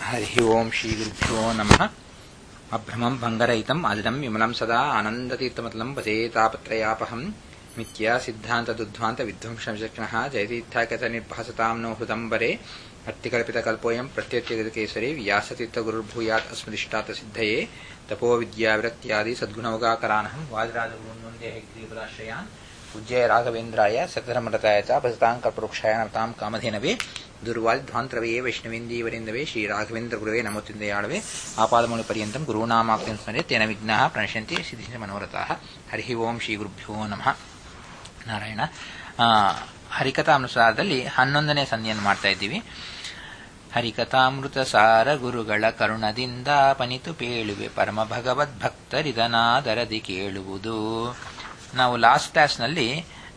हरिः ओम् श्रीगुरुभ्यो नमः अभ्रमम् भङ्गरहितम् अजडम् विमलम् सदा आनन्दतीर्थमतलम् भजे तापत्रयापहम् मिथ्या सिद्धान्तदुध्वान्तविध्वंसविचक्षणः जयतीर्थाकतनिर्भासताम् नो हृदम्बरे अट्टिकल्पितकल्पोऽयम् प्रत्यत्यगतकेसरे व्यासतीर्थगुरुर्भूयात् अस्मदिष्टातसिद्धये तपो विद्याविरक्त्यादि सद्गुणौगाकरानहम् वाजराजगुरुन्वन्दे हयग्रीवदाश्रयान् पूज्याय राघवेन्द्राय सतधर्मरताय च भजताम् कल्पवृक्षाय नमताम् कामधेनवे ದುರ್ವಾಧ್ವಾಂತರವೇ ವೈಷ್ಣವೇಂದೀವರಿಂದವೇ ಶ್ರೀ ರಾಘವೇಂದ್ರ ಗುರುವೇ ನಮೋತಿಂದಯಾಳವೇ ಆಪಾದಮೂಲ ಪರ್ಯಂತಂ ಗುರುನಾಮಾಪ್ತಿಂ ಸ್ಮರೆ ತೇನ ವಿಘ್ನಃ ಪ್ರಣಶ್ಯಂತಿ ಸಿದ್ಧಿಂಚ ಮನೋರಥಾಃ ಹರಿ ಓಂ ಶ್ರೀ ಗುರುಭ್ಯೋ ನಮಃ ನಾರಾಯಣ ಹರಿಕಥಾನುಸಾರದಲ್ಲಿ ಹನ್ನೊಂದನೇ ಸಂಧಿಯನ್ನು ಮಾಡ್ತಾ ಇದ್ದೀವಿ ಹರಿಕಥಾಮೃತ ಸಾರ ಗುರುಗಳ ಕರುಣದಿಂದ ಪನಿತು ಪೇಳುವೆ ಪರಮ ಭಗವದ್ ಭಕ್ತರಿದನಾದರದಿ ಕೇಳುವುದು ನಾವು ಲಾಸ್ಟ್ ಕ್ಲಾಸ್ನಲ್ಲಿ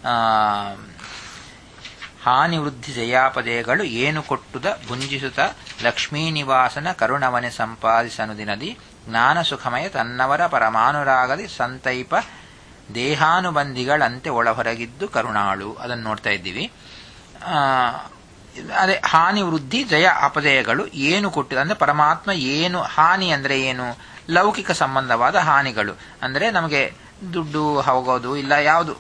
ಹಾನಿ ವೃದ್ಧಿ ಜಯಾಪದಯಗಳು ಏನು ಕೊಟ್ಟುದ ಭುಂಜಿಸುತ್ತ ಲಕ್ಷ್ಮೀ ನಿವಾಸನ ಕರುಣವನೆ ಸಂಪಾದಿಸನುದಿನದಿ ಜ್ಞಾನ ಸುಖಮಯ ತನ್ನವರ ಪರಮಾನುರಾಗದಿ ಸಂತೈಪ ದೇಹಾನುಬಂಧಿಗಳಂತೆ ಒಳಹೊರಗಿದ್ದು ಕರುಣಾಳು ಅದನ್ನು ನೋಡ್ತಾ ಇದ್ದೀವಿ ಅದೇ ಹಾನಿ ವೃದ್ಧಿ ಜಯ ಅಪಜಯಗಳು ಏನು ಕೊಟ್ಟಿದೆ ಅಂದ್ರೆ ಪರಮಾತ್ಮ ಏನು ಹಾನಿ ಅಂದ್ರೆ ಏನು ಲೌಕಿಕ ಸಂಬಂಧವಾದ ಹಾನಿಗಳು ಅಂದ್ರೆ ನಮಗೆ ದುಡ್ಡು ಹೋಗೋದು ಇಲ್ಲ ಯಾವುದು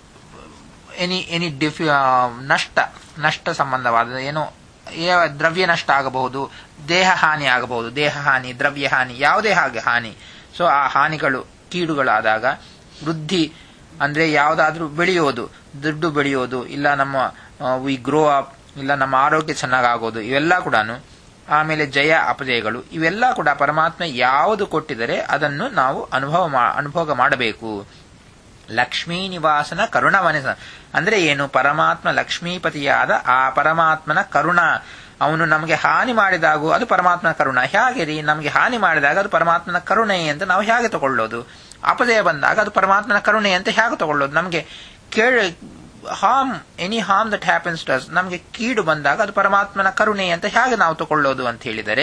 ಎನಿ ಎನಿ ಡಿಫ್ ನಷ್ಟ ನಷ್ಟ ಸಂಬಂಧವಾದ ಏನು ದ್ರವ್ಯ ನಷ್ಟ ಆಗಬಹುದು ದೇಹ ಹಾನಿ ಆಗಬಹುದು ದೇಹ ಹಾನಿ ದ್ರವ್ಯ ಹಾನಿ ಯಾವುದೇ ಹಾಗೆ ಹಾನಿ ಸೊ ಆ ಹಾನಿಗಳು ಕೀಡುಗಳಾದಾಗ ವೃದ್ಧಿ ಅಂದ್ರೆ ಯಾವುದಾದ್ರೂ ಬೆಳೆಯೋದು ದುಡ್ಡು ಬೆಳೆಯೋದು ಇಲ್ಲ ನಮ್ಮ ವಿ ಗ್ರೋ ಅಪ್ ಇಲ್ಲ ನಮ್ಮ ಆರೋಗ್ಯ ಚೆನ್ನಾಗಾಗೋದು ಇವೆಲ್ಲ ಕೂಡ ಆಮೇಲೆ ಜಯ ಅಪಜಯಗಳು ಇವೆಲ್ಲ ಕೂಡ ಪರಮಾತ್ಮ ಯಾವುದು ಕೊಟ್ಟಿದರೆ ಅದನ್ನು ನಾವು ಅನುಭವ ಅನುಭೋಗ ಮಾಡಬೇಕು ಲಕ್ಷ್ಮೀ ನಿವಾಸನ ಕರುಣವನೆ ಅಂದ್ರೆ ಏನು ಪರಮಾತ್ಮ ಲಕ್ಷ್ಮೀಪತಿಯಾದ ಆ ಪರಮಾತ್ಮನ ಕರುಣ ಅವನು ನಮಗೆ ಹಾನಿ ಮಾಡಿದಾಗೂ ಅದು ಪರಮಾತ್ಮನ ಕರುಣ ಹೇಗೆ ರೀ ನಮಗೆ ಹಾನಿ ಮಾಡಿದಾಗ ಅದು ಪರಮಾತ್ಮನ ಕರುಣೆ ಅಂತ ನಾವು ಹೇಗೆ ತಗೊಳ್ಳೋದು ಅಪಜಯ ಬಂದಾಗ ಅದು ಪರಮಾತ್ಮನ ಕರುಣೆ ಅಂತ ಹೇಗೆ ತಗೊಳ್ಳೋದು ನಮಗೆ ಕೇಳ harm any harm that happens ಟಸ್ ನಮಗೆ ಕೀಡು ಬಂದಾಗ ಅದು ಪರಮಾತ್ಮನ ಕರುಣೆ ಅಂತ ಹೇಗೆ ನಾವು ತಗೊಳ್ಳೋದು ಅಂತ ಹೇಳಿದರೆ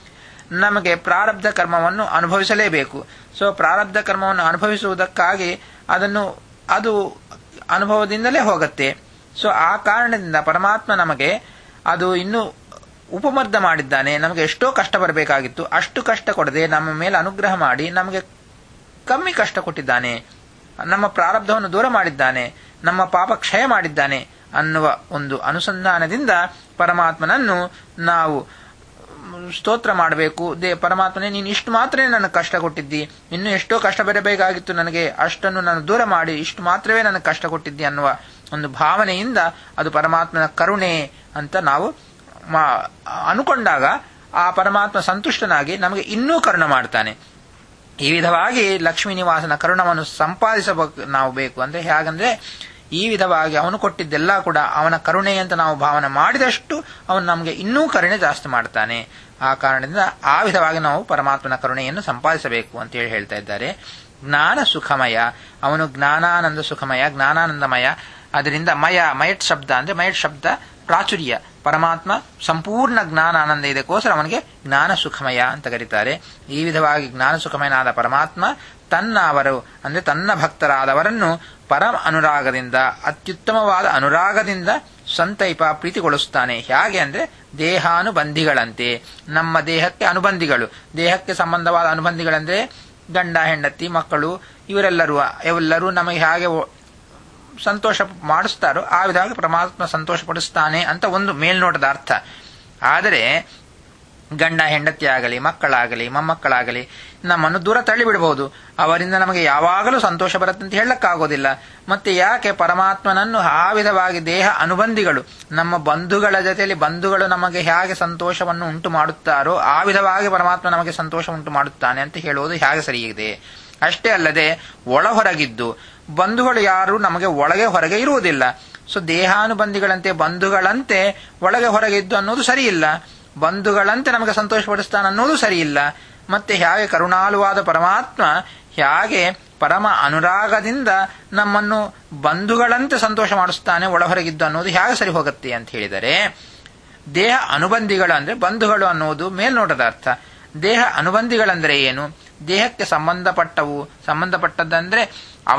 ನಮಗೆ ಪ್ರಾರಬ್ಧ ಕರ್ಮವನ್ನು ಅನುಭವಿಸಲೇಬೇಕು ಸೊ ಪ್ರಾರಬ್ಧ ಕರ್ಮವನ್ನು ಅನುಭವಿಸುವುದಕ್ಕಾಗಿ ಅದನ್ನು ಅದು ಅನುಭವದಿಂದಲೇ ಹೋಗುತ್ತೆ ಸೊ ಆ ಕಾರಣದಿಂದ ಪರಮಾತ್ಮ ನಮಗೆ ಅದು ಇನ್ನು ಉಪಮರ್ದ ಮಾಡಿದ್ದಾನೆ ನಮಗೆ ಎಷ್ಟೋ ಕಷ್ಟ ಬರಬೇಕಾಗಿತ್ತು ಅಷ್ಟು ಕಷ್ಟ ಕೊಡದೆ ನಮ್ಮ ಮೇಲೆ ಅನುಗ್ರಹ ಮಾಡಿ ನಮಗೆ ಕಮ್ಮಿ ಕಷ್ಟ ಕೊಟ್ಟಿದ್ದಾನೆ ನಮ್ಮ ಪ್ರಾರಬ್ಧವನ್ನು ದೂರ ಮಾಡಿದ್ದಾನೆ ನಮ್ಮ ಪಾಪ ಕ್ಷಯ ಮಾಡಿದ್ದಾನೆ ಅನ್ನುವ ಒಂದು ಅನುಸಂಧಾನದಿಂದ ಪರಮಾತ್ಮನನ್ನು ನಾವು ಸ್ತೋತ್ರ ಮಾಡಬೇಕು ದೇ ಪರಮಾತ್ಮನೇ ನೀನು ಇಷ್ಟು ಮಾತ್ರ ನನಗೆ ಕಷ್ಟ ಕೊಟ್ಟಿದ್ದಿ ಇನ್ನು ಎಷ್ಟೋ ಕಷ್ಟ ಬರಬೇಕಾಗಿತ್ತು ನನಗೆ ಅಷ್ಟನ್ನು ನಾನು ದೂರ ಮಾಡಿ ಇಷ್ಟು ಮಾತ್ರವೇ ನನಗೆ ಕಷ್ಟ ಕೊಟ್ಟಿದ್ದಿ ಅನ್ನುವ ಒಂದು ಭಾವನೆಯಿಂದ ಅದು ಪರಮಾತ್ಮನ ಕರುಣೆ ಅಂತ ನಾವು ಅನುಕೊಂಡಾಗ ಆ ಪರಮಾತ್ಮ ಸಂತುಷ್ಟನಾಗಿ ನಮಗೆ ಇನ್ನೂ ಕರುಣ ಮಾಡ್ತಾನೆ ಈ ವಿಧವಾಗಿ ಲಕ್ಷ್ಮೀ ನಿವಾಸನ ಕರುಣವನ್ನು ಸಂಪಾದಿಸಬೇಕು ನಾವು ಬೇಕು ಅಂದ್ರೆ ಹೇಗಂದ್ರೆ ಈ ವಿಧವಾಗಿ ಅವನು ಕೊಟ್ಟಿದ್ದೆಲ್ಲ ಕೂಡ ಅವನ ಕರುಣೆ ಅಂತ ನಾವು ಭಾವನೆ ಮಾಡಿದಷ್ಟು ಅವನು ನಮಗೆ ಇನ್ನೂ ಕರುಣೆ ಜಾಸ್ತಿ ಮಾಡ್ತಾನೆ ಆ ಕಾರಣದಿಂದ ಆ ವಿಧವಾಗಿ ನಾವು ಪರಮಾತ್ಮನ ಕರುಣೆಯನ್ನು ಸಂಪಾದಿಸಬೇಕು ಅಂತ ಹೇಳಿ ಹೇಳ್ತಾ ಇದ್ದಾರೆ ಜ್ಞಾನ ಸುಖಮಯ ಅವನು ಜ್ಞಾನಾನಂದ ಸುಖಮಯ ಜ್ಞಾನಾನಂದಮಯ ಅದರಿಂದ ಮಯ ಮಯಟ್ ಶಬ್ದ ಅಂದ್ರೆ ಮಯಟ್ ಶಬ್ದ ಪ್ರಾಚುರ್ಯ ಪರಮಾತ್ಮ ಸಂಪೂರ್ಣ ಜ್ಞಾನ ಆನಂದ ಇದಕ್ಕೋಸ್ಕರ ಅವನಿಗೆ ಜ್ಞಾನ ಸುಖಮಯ ಅಂತ ಕರೀತಾರೆ ಈ ವಿಧವಾಗಿ ಜ್ಞಾನ ಸುಖಮಯನಾದ ಪರಮಾತ್ಮ ತನ್ನ ಅವರು ಅಂದ್ರೆ ತನ್ನ ಭಕ್ತರಾದವರನ್ನು ಪರಮ ಅನುರಾಗದಿಂದ ಅತ್ಯುತ್ತಮವಾದ ಅನುರಾಗದಿಂದ ಸಂತೈಪ ಪ್ರೀತಿಗೊಳಿಸುತ್ತಾನೆ ಹೇಗೆ ಅಂದ್ರೆ ದೇಹಾನುಬಂಧಿಗಳಂತೆ ನಮ್ಮ ದೇಹಕ್ಕೆ ಅನುಬಂಧಿಗಳು ದೇಹಕ್ಕೆ ಸಂಬಂಧವಾದ ಅನುಬಂಧಿಗಳಂದ್ರೆ ಗಂಡ ಹೆಂಡತಿ ಮಕ್ಕಳು ಇವರೆಲ್ಲರೂ ಎಲ್ಲರೂ ನಮಗೆ ಹೇಗೆ ಸಂತೋಷ ಮಾಡಿಸ್ತಾರೋ ಆ ವಿಧವಾಗಿ ಪರಮಾತ್ಮ ಸಂತೋಷ ಪಡಿಸ್ತಾನೆ ಅಂತ ಒಂದು ಮೇಲ್ನೋಟದ ಅರ್ಥ ಆದರೆ ಗಂಡ ಹೆಂಡತಿ ಆಗಲಿ ಮಕ್ಕಳಾಗಲಿ ಮೊಮ್ಮಕ್ಕಳಾಗಲಿ ನಮ್ಮನ್ನು ದೂರ ತಳ್ಳಿಬಿಡಬಹುದು ಅವರಿಂದ ನಮಗೆ ಯಾವಾಗಲೂ ಸಂತೋಷ ಬರುತ್ತೆ ಅಂತ ಹೇಳಕ್ಕಾಗೋದಿಲ್ಲ ಮತ್ತೆ ಯಾಕೆ ಪರಮಾತ್ಮನನ್ನು ಆ ವಿಧವಾಗಿ ದೇಹ ಅನುಬಂಧಿಗಳು ನಮ್ಮ ಬಂಧುಗಳ ಜೊತೆಯಲ್ಲಿ ಬಂಧುಗಳು ನಮಗೆ ಹೇಗೆ ಸಂತೋಷವನ್ನು ಉಂಟು ಮಾಡುತ್ತಾರೋ ಆ ವಿಧವಾಗಿ ಪರಮಾತ್ಮ ನಮಗೆ ಸಂತೋಷ ಉಂಟು ಮಾಡುತ್ತಾನೆ ಅಂತ ಹೇಳುವುದು ಹೇಗೆ ಸರಿಯಿದೆ ಅಷ್ಟೇ ಅಲ್ಲದೆ ಒಳ ಹೊರಗಿದ್ದು ಬಂಧುಗಳು ಯಾರು ನಮಗೆ ಒಳಗೆ ಹೊರಗೆ ಇರುವುದಿಲ್ಲ ಸೊ ದೇಹಾನುಬಂಧಿಗಳಂತೆ ಬಂಧುಗಳಂತೆ ಒಳಗೆ ಹೊರಗೆ ಇದ್ದು ಅನ್ನೋದು ಸರಿಯಿಲ್ಲ ಬಂಧುಗಳಂತೆ ನಮಗೆ ಸಂತೋಷಪಡಿಸ್ತಾನೆ ಅನ್ನೋದು ಸರಿಯಿಲ್ಲ ಮತ್ತೆ ಹೇಗೆ ಕರುಣಾಳುವಾದ ಪರಮಾತ್ಮ ಹೇಗೆ ಪರಮ ಅನುರಾಗದಿಂದ ನಮ್ಮನ್ನು ಬಂಧುಗಳಂತೆ ಸಂತೋಷ ಮಾಡಿಸ್ತಾನೆ ಒಳಹೊರಗಿದ್ದು ಅನ್ನೋದು ಹೇಗೆ ಸರಿ ಹೋಗುತ್ತೆ ಅಂತ ಹೇಳಿದರೆ ದೇಹ ಅನುಬಂಧಿಗಳು ಅಂದ್ರೆ ಬಂಧುಗಳು ಅನ್ನೋದು ಮೇಲ್ನೋಟದ ಅರ್ಥ ದೇಹ ಅನುಬಂಧಿಗಳಂದ್ರೆ ಏನು ದೇಹಕ್ಕೆ ಸಂಬಂಧಪಟ್ಟವು ಸಂಬಂಧಪಟ್ಟದ್ದಂದ್ರೆ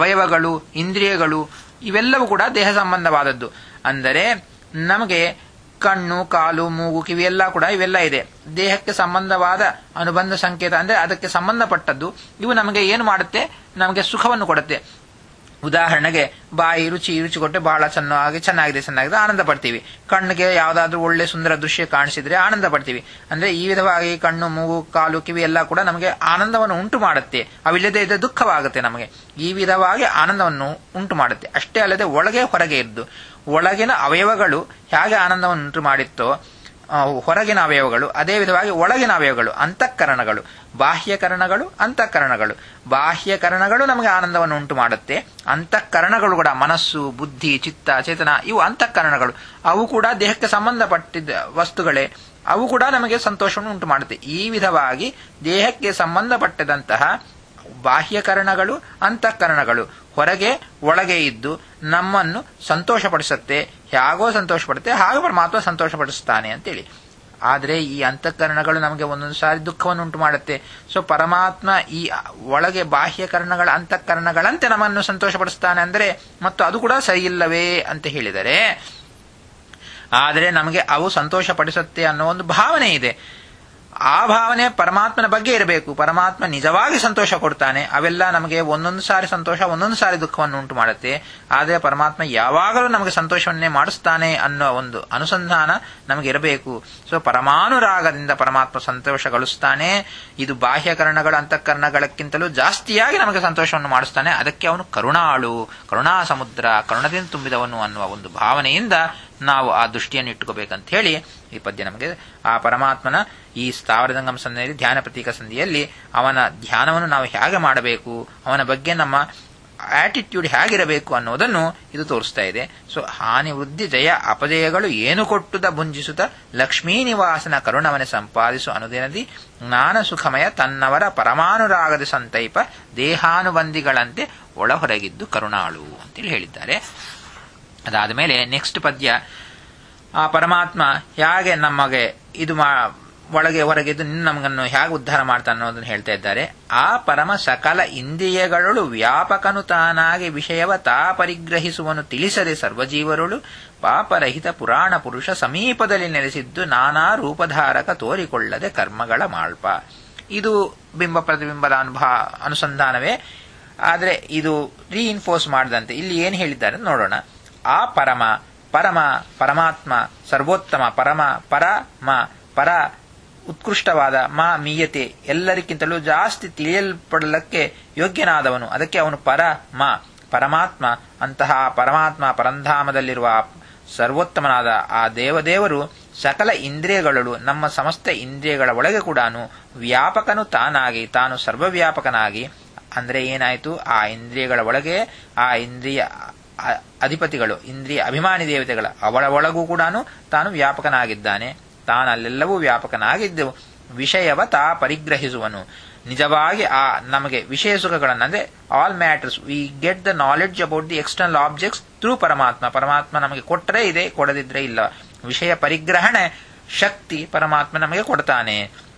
ಅವಯವಗಳು ಇಂದ್ರಿಯಗಳು ಇವೆಲ್ಲವೂ ಕೂಡ ದೇಹ ಸಂಬಂಧವಾದದ್ದು ಅಂದರೆ ನಮಗೆ ಕಣ್ಣು ಕಾಲು ಮೂಗು ಕಿವಿ ಎಲ್ಲ ಕೂಡ ಇವೆಲ್ಲ ಇದೆ ದೇಹಕ್ಕೆ ಸಂಬಂಧವಾದ ಅನುಬಂಧ ಸಂಕೇತ ಅಂದ್ರೆ ಅದಕ್ಕೆ ಸಂಬಂಧಪಟ್ಟದ್ದು ಇವು ನಮಗೆ ಏನು ಮಾಡುತ್ತೆ ನಮಗೆ ಸುಖವನ್ನು ಕೊಡುತ್ತೆ ಉದಾಹರಣೆಗೆ ಬಾಯಿ ರುಚಿ ರುಚಿ ಕೊಟ್ಟೆ ಬಹಳ ಚೆನ್ನಾಗಿ ಚೆನ್ನಾಗಿದೆ ಚೆನ್ನಾಗಿದೆ ಆನಂದ ಪಡ್ತೀವಿ ಕಣ್ಣಿಗೆ ಯಾವುದಾದ್ರೂ ಒಳ್ಳೆ ಸುಂದರ ದೃಶ್ಯ ಕಾಣಿಸಿದ್ರೆ ಆನಂದ ಪಡ್ತೀವಿ ಅಂದ್ರೆ ಈ ವಿಧವಾಗಿ ಕಣ್ಣು ಮೂಗು ಕಾಲು ಕಿವಿ ಎಲ್ಲ ಕೂಡ ನಮಗೆ ಆನಂದವನ್ನು ಉಂಟು ಮಾಡುತ್ತೆ ಅವಿಲ್ಲದೆ ಇದ್ದ ದುಃಖವಾಗುತ್ತೆ ನಮಗೆ ಈ ವಿಧವಾಗಿ ಆನಂದವನ್ನು ಉಂಟು ಮಾಡುತ್ತೆ ಅಷ್ಟೇ ಅಲ್ಲದೆ ಒಳಗೆ ಹೊರಗೆ ಇದ್ದು ಒಳಗಿನ ಅವಯವಗಳು ಹೇಗೆ ಆನಂದವನ್ನು ಉಂಟು ಮಾಡಿತ್ತೋ ಹೊರಗಿನ ಅವಯವಗಳು ಅದೇ ವಿಧವಾಗಿ ಒಳಗಿನ ಅವಯವಗಳು ಅಂತಃಕರಣಗಳು ಬಾಹ್ಯಕರಣಗಳು ಅಂತಃಕರಣಗಳು ಬಾಹ್ಯಕರಣಗಳು ನಮಗೆ ಆನಂದವನ್ನು ಉಂಟು ಮಾಡುತ್ತೆ ಅಂತಃಕರಣಗಳು ಕೂಡ ಮನಸ್ಸು ಬುದ್ಧಿ ಚಿತ್ತ ಚೇತನ ಇವು ಅಂತಃಕರಣಗಳು ಅವು ಕೂಡ ದೇಹಕ್ಕೆ ಸಂಬಂಧಪಟ್ಟಿದ್ದ ವಸ್ತುಗಳೇ ಅವು ಕೂಡ ನಮಗೆ ಸಂತೋಷವನ್ನು ಉಂಟು ಮಾಡುತ್ತೆ ಈ ವಿಧವಾಗಿ ದೇಹಕ್ಕೆ ಸಂಬಂಧಪಟ್ಟದಂತಹ ಬಾಹ್ಯಕರಣಗಳು ಅಂತಃಕರಣಗಳು ಹೊರಗೆ ಒಳಗೆ ಇದ್ದು ನಮ್ಮನ್ನು ಸಂತೋಷಪಡಿಸುತ್ತೆ ಹೇಗೋ ಸಂತೋಷಪಡುತ್ತೆ ಹಾಗೆ ಪರಮಾತ್ಮ ಸಂತೋಷಪಡಿಸ್ತಾನೆ ಅಂತೇಳಿ ಆದರೆ ಈ ಅಂತಃಕರಣಗಳು ನಮಗೆ ಒಂದೊಂದು ಸಾರಿ ದುಃಖವನ್ನು ಉಂಟು ಮಾಡುತ್ತೆ ಸೊ ಪರಮಾತ್ಮ ಈ ಒಳಗೆ ಬಾಹ್ಯಕರಣಗಳ ಅಂತಃಕರಣಗಳಂತೆ ನಮ್ಮನ್ನು ಸಂತೋಷಪಡಿಸ್ತಾನೆ ಅಂದರೆ ಮತ್ತು ಅದು ಕೂಡ ಸರಿಯಿಲ್ಲವೇ ಅಂತ ಹೇಳಿದರೆ ಆದರೆ ನಮಗೆ ಅವು ಸಂತೋಷಪಡಿಸುತ್ತೆ ಅನ್ನೋ ಒಂದು ಭಾವನೆ ಇದೆ ಆ ಭಾವನೆ ಪರಮಾತ್ಮನ ಬಗ್ಗೆ ಇರಬೇಕು ಪರಮಾತ್ಮ ನಿಜವಾಗಿ ಸಂತೋಷ ಕೊಡ್ತಾನೆ ಅವೆಲ್ಲ ನಮಗೆ ಒಂದೊಂದು ಸಾರಿ ಸಂತೋಷ ಒಂದೊಂದು ಸಾರಿ ದುಃಖವನ್ನು ಉಂಟು ಮಾಡುತ್ತೆ ಆದರೆ ಪರಮಾತ್ಮ ಯಾವಾಗಲೂ ನಮಗೆ ಸಂತೋಷವನ್ನೇ ಮಾಡಿಸ್ತಾನೆ ಅನ್ನೋ ಒಂದು ಅನುಸಂಧಾನ ನಮಗೆ ಇರಬೇಕು ಸೊ ಪರಮಾನುರಾಗದಿಂದ ಪರಮಾತ್ಮ ಸಂತೋಷಗೊಳಿಸ್ತಾನೆ ಇದು ಬಾಹ್ಯಕರಣಗಳ ಅಂತಃಕರಣಗಳಕ್ಕಿಂತಲೂ ಜಾಸ್ತಿಯಾಗಿ ನಮಗೆ ಸಂತೋಷವನ್ನು ಮಾಡಿಸ್ತಾನೆ ಅದಕ್ಕೆ ಅವನು ಕರುಣಾಳು ಕರುಣಾ ಸಮುದ್ರ ಕರುಣದಿಂದ ತುಂಬಿದವನು ಅನ್ನುವ ಒಂದು ಭಾವನೆಯಿಂದ ನಾವು ಆ ದೃಷ್ಟಿಯನ್ನು ಇಟ್ಟುಕೋಬೇಕಂತ ಹೇಳಿ ಈ ಪದ್ಯ ನಮಗೆ ಆ ಪರಮಾತ್ಮನ ಈ ಸ್ಥಾವರದಂಗಮ ಸಂಧಿಯಲ್ಲಿ ಧ್ಯಾನ ಪ್ರತೀಕ ಸಂಧಿಯಲ್ಲಿ ಅವನ ಧ್ಯಾನವನ್ನು ನಾವು ಹೇಗೆ ಮಾಡಬೇಕು ಅವನ ಬಗ್ಗೆ ನಮ್ಮ ಆಟಿಟ್ಯೂಡ್ ಹೇಗಿರಬೇಕು ಅನ್ನೋದನ್ನು ಇದು ತೋರಿಸ್ತಾ ಇದೆ ಸೊ ಹಾನಿ ವೃದ್ಧಿ ಜಯ ಅಪಜಯಗಳು ಏನು ಕೊಟ್ಟುದ ಭುಂಜಿಸುತ್ತ ಲಕ್ಷ್ಮೀ ನಿವಾಸನ ಕರುಣವನೆ ಸಂಪಾದಿಸು ಅನುದಿನದಿ ಜ್ಞಾನ ಸುಖಮಯ ತನ್ನವರ ಪರಮಾನುರಾಗದ ಸಂತೈಪ ದೇಹಾನುಬಂಧಿಗಳಂತೆ ಒಳಹೊರಗಿದ್ದು ಕರುಣಾಳು ಅಂತೇಳಿ ಹೇಳಿದ್ದಾರೆ ಅದಾದ ಮೇಲೆ ನೆಕ್ಸ್ಟ್ ಪದ್ಯ ಆ ಪರಮಾತ್ಮ ಹೇಗೆ ನಮಗೆ ಇದು ಮಾ ಒಳಗೆ ಹೊರಗಿದ್ದು ನಮಗನ್ನು ಹೇಗೆ ಉದ್ಧಾರ ಮಾಡ್ತಾನೆ ಅನ್ನೋದನ್ನು ಹೇಳ್ತಾ ಇದ್ದಾರೆ ಆ ಪರಮ ಸಕಲ ಇಂದ್ರಿಯಗಳು ವ್ಯಾಪಕನು ತಾನಾಗಿ ವಿಷಯವ ತಾ ಪರಿಗ್ರಹಿಸುವನು ತಿಳಿಸದೆ ಸರ್ವಜೀವರುಳು ಪಾಪರಹಿತ ಪುರಾಣ ಪುರುಷ ಸಮೀಪದಲ್ಲಿ ನೆಲೆಸಿದ್ದು ನಾನಾ ರೂಪಧಾರಕ ತೋರಿಕೊಳ್ಳದೆ ಕರ್ಮಗಳ ಮಾಳ್ಪ ಇದು ಬಿಂಬ ಪ್ರತಿಬಿಂಬದ ಅನುಭವ ಅನುಸಂಧಾನವೇ ಆದರೆ ಇದು ರೀಇನ್ಫೋರ್ಸ್ ಮಾಡದಂತೆ ಇಲ್ಲಿ ಏನು ಹೇಳಿದ್ದಾರೆ ನೋಡೋಣ ಆ ಪರಮ ಪರಮ ಪರಮಾತ್ಮ ಸರ್ವೋತ್ತಮ ಪರಮ ಪರಮ ಪರ ಉತ್ಕೃಷ್ಟವಾದ ಮಾ ಮೀಯತೆ ಎಲ್ಲರಿಗಿಂತಲೂ ಜಾಸ್ತಿ ತಿಳಿಯಲ್ಪಡಲಕ್ಕೆ ಯೋಗ್ಯನಾದವನು ಅದಕ್ಕೆ ಅವನು ಪರ ಮ ಪರಮಾತ್ಮ ಅಂತಹ ಪರಮಾತ್ಮ ಪರಂಧಾಮದಲ್ಲಿರುವ ಸರ್ವೋತ್ತಮನಾದ ಆ ದೇವದೇವರು ಸಕಲ ಇಂದ್ರಿಯಗಳು ನಮ್ಮ ಸಮಸ್ತ ಇಂದ್ರಿಯಗಳ ಒಳಗೆ ಕೂಡ ವ್ಯಾಪಕನು ತಾನಾಗಿ ತಾನು ಸರ್ವವ್ಯಾಪಕನಾಗಿ ಅಂದ್ರೆ ಏನಾಯಿತು ಆ ಇಂದ್ರಿಯಗಳ ಒಳಗೆ ಆ ಇಂದ್ರಿಯ ಅಧಿಪತಿಗಳು ಇಂದ್ರಿಯ ಅಭಿಮಾನಿ ದೇವತೆಗಳ ಅವಳ ಒಳಗೂ ಕೂಡ ತಾನು ವ್ಯಾಪಕನಾಗಿದ್ದಾನೆ ತಾನಲ್ಲೆಲ್ಲವೂ ವ್ಯಾಪಕನಾಗಿದ್ದು ವಿಷಯವ ತಾ ಪರಿಗ್ರಹಿಸುವನು ನಿಜವಾಗಿ ಆ ನಮಗೆ ವಿಷಯ ಸುಖಗಳನ್ನು ಅಂದ್ರೆ all matters we get the knowledge about the external objects through ಪರಮಾತ್ಮ ಪರಮಾತ್ಮ ನಮಗೆ ಕೊಟ್ಟರೆ ಇದೆ ಕೊಡದಿದ್ರೆ ಇಲ್ಲ ವಿಷಯ ಪರಿಗ್ರಹಣೆ ಶಕ್ತಿ ಪರಮಾತ್ಮ ನಮಗೆ ಕೊಡ್ತಾನೆ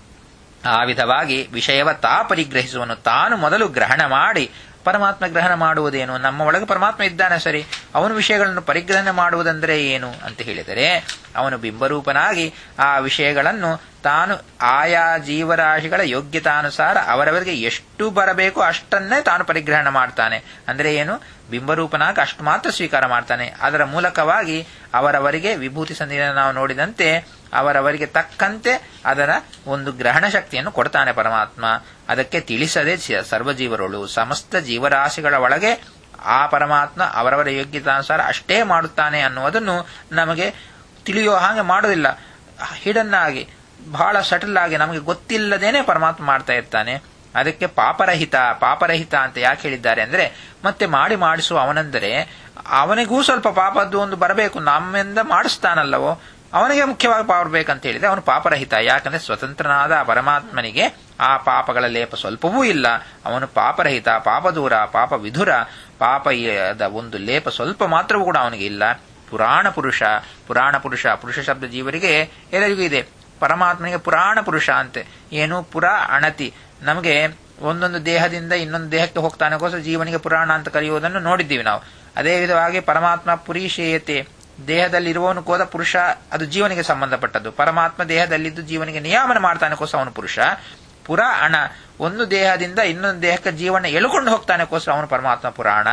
ಆ ವಿಧವಾಗಿ ವಿಷಯವ ತಾ ಪರಿಗ್ರಹಿಸುವನು ತಾನು ಮೊದಲು ಗ್ರಹಣ ಮಾಡಿ ಪರಮಾತ್ಮ ಗ್ರಹಣ ಮಾಡುವುದೇನು ನಮ್ಮ ಒಳಗೆ ಪರಮಾತ್ಮ ಇದ್ದಾನೆ ಸರಿ ಅವನು ವಿಷಯಗಳನ್ನು ಪರಿಗ್ರಹಣೆ ಮಾಡುವುದಂದ್ರೆ ಏನು ಅಂತ ಹೇಳಿದರೆ ಅವನು ಬಿಂಬರೂಪನಾಗಿ ಆ ವಿಷಯಗಳನ್ನು ತಾನು ಆಯಾ ಜೀವರಾಶಿಗಳ ಯೋಗ್ಯತಾನುಸಾರ ಅವರವರಿಗೆ ಎಷ್ಟು ಬರಬೇಕು ಅಷ್ಟನ್ನೇ ತಾನು ಪರಿಗ್ರಹಣ ಮಾಡ್ತಾನೆ ಅಂದ್ರೆ ಏನು ಬಿಂಬರೂಪನಾಗಿ ಅಷ್ಟು ಮಾತ್ರ ಸ್ವೀಕಾರ ಮಾಡ್ತಾನೆ ಅದರ ಮೂಲಕವಾಗಿ ಅವರವರಿಗೆ ವಿಭೂತಿ ಸಂಧಿಯನ್ನು ನಾವು ನೋಡಿದಂತೆ ಅವರವರಿಗೆ ತಕ್ಕಂತೆ ಅದರ ಒಂದು ಗ್ರಹಣ ಶಕ್ತಿಯನ್ನು ಕೊಡ್ತಾನೆ ಪರಮಾತ್ಮ ಅದಕ್ಕೆ ತಿಳಿಸದೆ ಸರ್ವಜೀವರುಳು ಸಮಸ್ತ ಜೀವರಾಶಿಗಳ ಒಳಗೆ ಆ ಪರಮಾತ್ಮ ಅವರವರ ಯೋಗ್ಯತಾನುಸಾರ ಅಷ್ಟೇ ಮಾಡುತ್ತಾನೆ ಅನ್ನುವುದನ್ನು ನಮಗೆ ತಿಳಿಯೋ ಹಾಗೆ ಮಾಡೋದಿಲ್ಲ ಹಿಡನ್ ಆಗಿ ಬಹಳ ಸಟಲ್ ಆಗಿ ನಮಗೆ ಗೊತ್ತಿಲ್ಲದೇನೆ ಪರಮಾತ್ಮ ಮಾಡ್ತಾ ಇರ್ತಾನೆ ಅದಕ್ಕೆ ಪಾಪರಹಿತ ಪಾಪರಹಿತ ಅಂತ ಯಾಕೆ ಹೇಳಿದ್ದಾರೆ ಅಂದ್ರೆ ಮತ್ತೆ ಮಾಡಿ ಮಾಡಿಸುವ ಅವನೆಂದರೆ ಅವನಿಗೂ ಸ್ವಲ್ಪ ಪಾಪದ್ದು ಒಂದು ಬರಬೇಕು ನಮ್ಮಿಂದ ಮಾಡಿಸ್ತಾನಲ್ಲವೋ ಅವನಿಗೆ ಮುಖ್ಯವಾಗಿ ಪಾಪ ಬೇಕಂತ ಹೇಳಿದ್ರೆ ಅವನು ಪಾಪರಹಿತ ಯಾಕಂದ್ರೆ ಸ್ವತಂತ್ರನಾದ ಪರಮಾತ್ಮನಿಗೆ ಆ ಪಾಪಗಳ ಲೇಪ ಸ್ವಲ್ಪವೂ ಇಲ್ಲ ಅವನು ಪಾಪರಹಿತ ಪಾಪ ದೂರ ಪಾಪ ವಿಧುರ ಪಾಪದ ಒಂದು ಲೇಪ ಸ್ವಲ್ಪ ಮಾತ್ರವೂ ಕೂಡ ಅವನಿಗೆ ಇಲ್ಲ ಪುರಾಣ ಪುರುಷ ಪುರಾಣ ಪುರುಷ ಪುರುಷ ಶಬ್ದ ಜೀವರಿಗೆ ಎಲ್ಲರಿಗೂ ಇದೆ ಪರಮಾತ್ಮನಿಗೆ ಪುರಾಣ ಪುರುಷ ಅಂತೆ ಏನು ಪುರ ಅಣತಿ ನಮಗೆ ಒಂದೊಂದು ದೇಹದಿಂದ ಇನ್ನೊಂದು ದೇಹಕ್ಕೆ ಹೋಗ್ತಾನೆಗೋಸ್ಕರ ಜೀವನಿಗೆ ಪುರಾಣ ಅಂತ ಕರೆಯುವುದನ್ನು ನೋಡಿದ್ದೀವಿ ನಾವು ಅದೇ ವಿಧವಾಗಿ ಪರಮಾತ್ಮ ಪುರೀಶೇಯತೆ ದೇಹದಲ್ಲಿರುವವನು ಕೋದ ಪುರುಷ ಅದು ಜೀವನಿಗೆ ಸಂಬಂಧಪಟ್ಟದ್ದು ಪರಮಾತ್ಮ ದೇಹದಲ್ಲಿದ್ದು ಜೀವನಿಗೆ ನಿಯಾಮನ ಮಾಡ್ತಾನೆಕೋಸ್ಕರ ಅವನು ಪುರುಷ ಪುರಾಣ ಒಂದು ದೇಹದಿಂದ ಇನ್ನೊಂದು ದೇಹಕ್ಕೆ ಜೀವನ ಎಳುಕೊಂಡು ಹೋಗ್ತಾನೆಕೋಸ್ಕರ ಅವನು ಪರಮಾತ್ಮ ಪುರಾಣ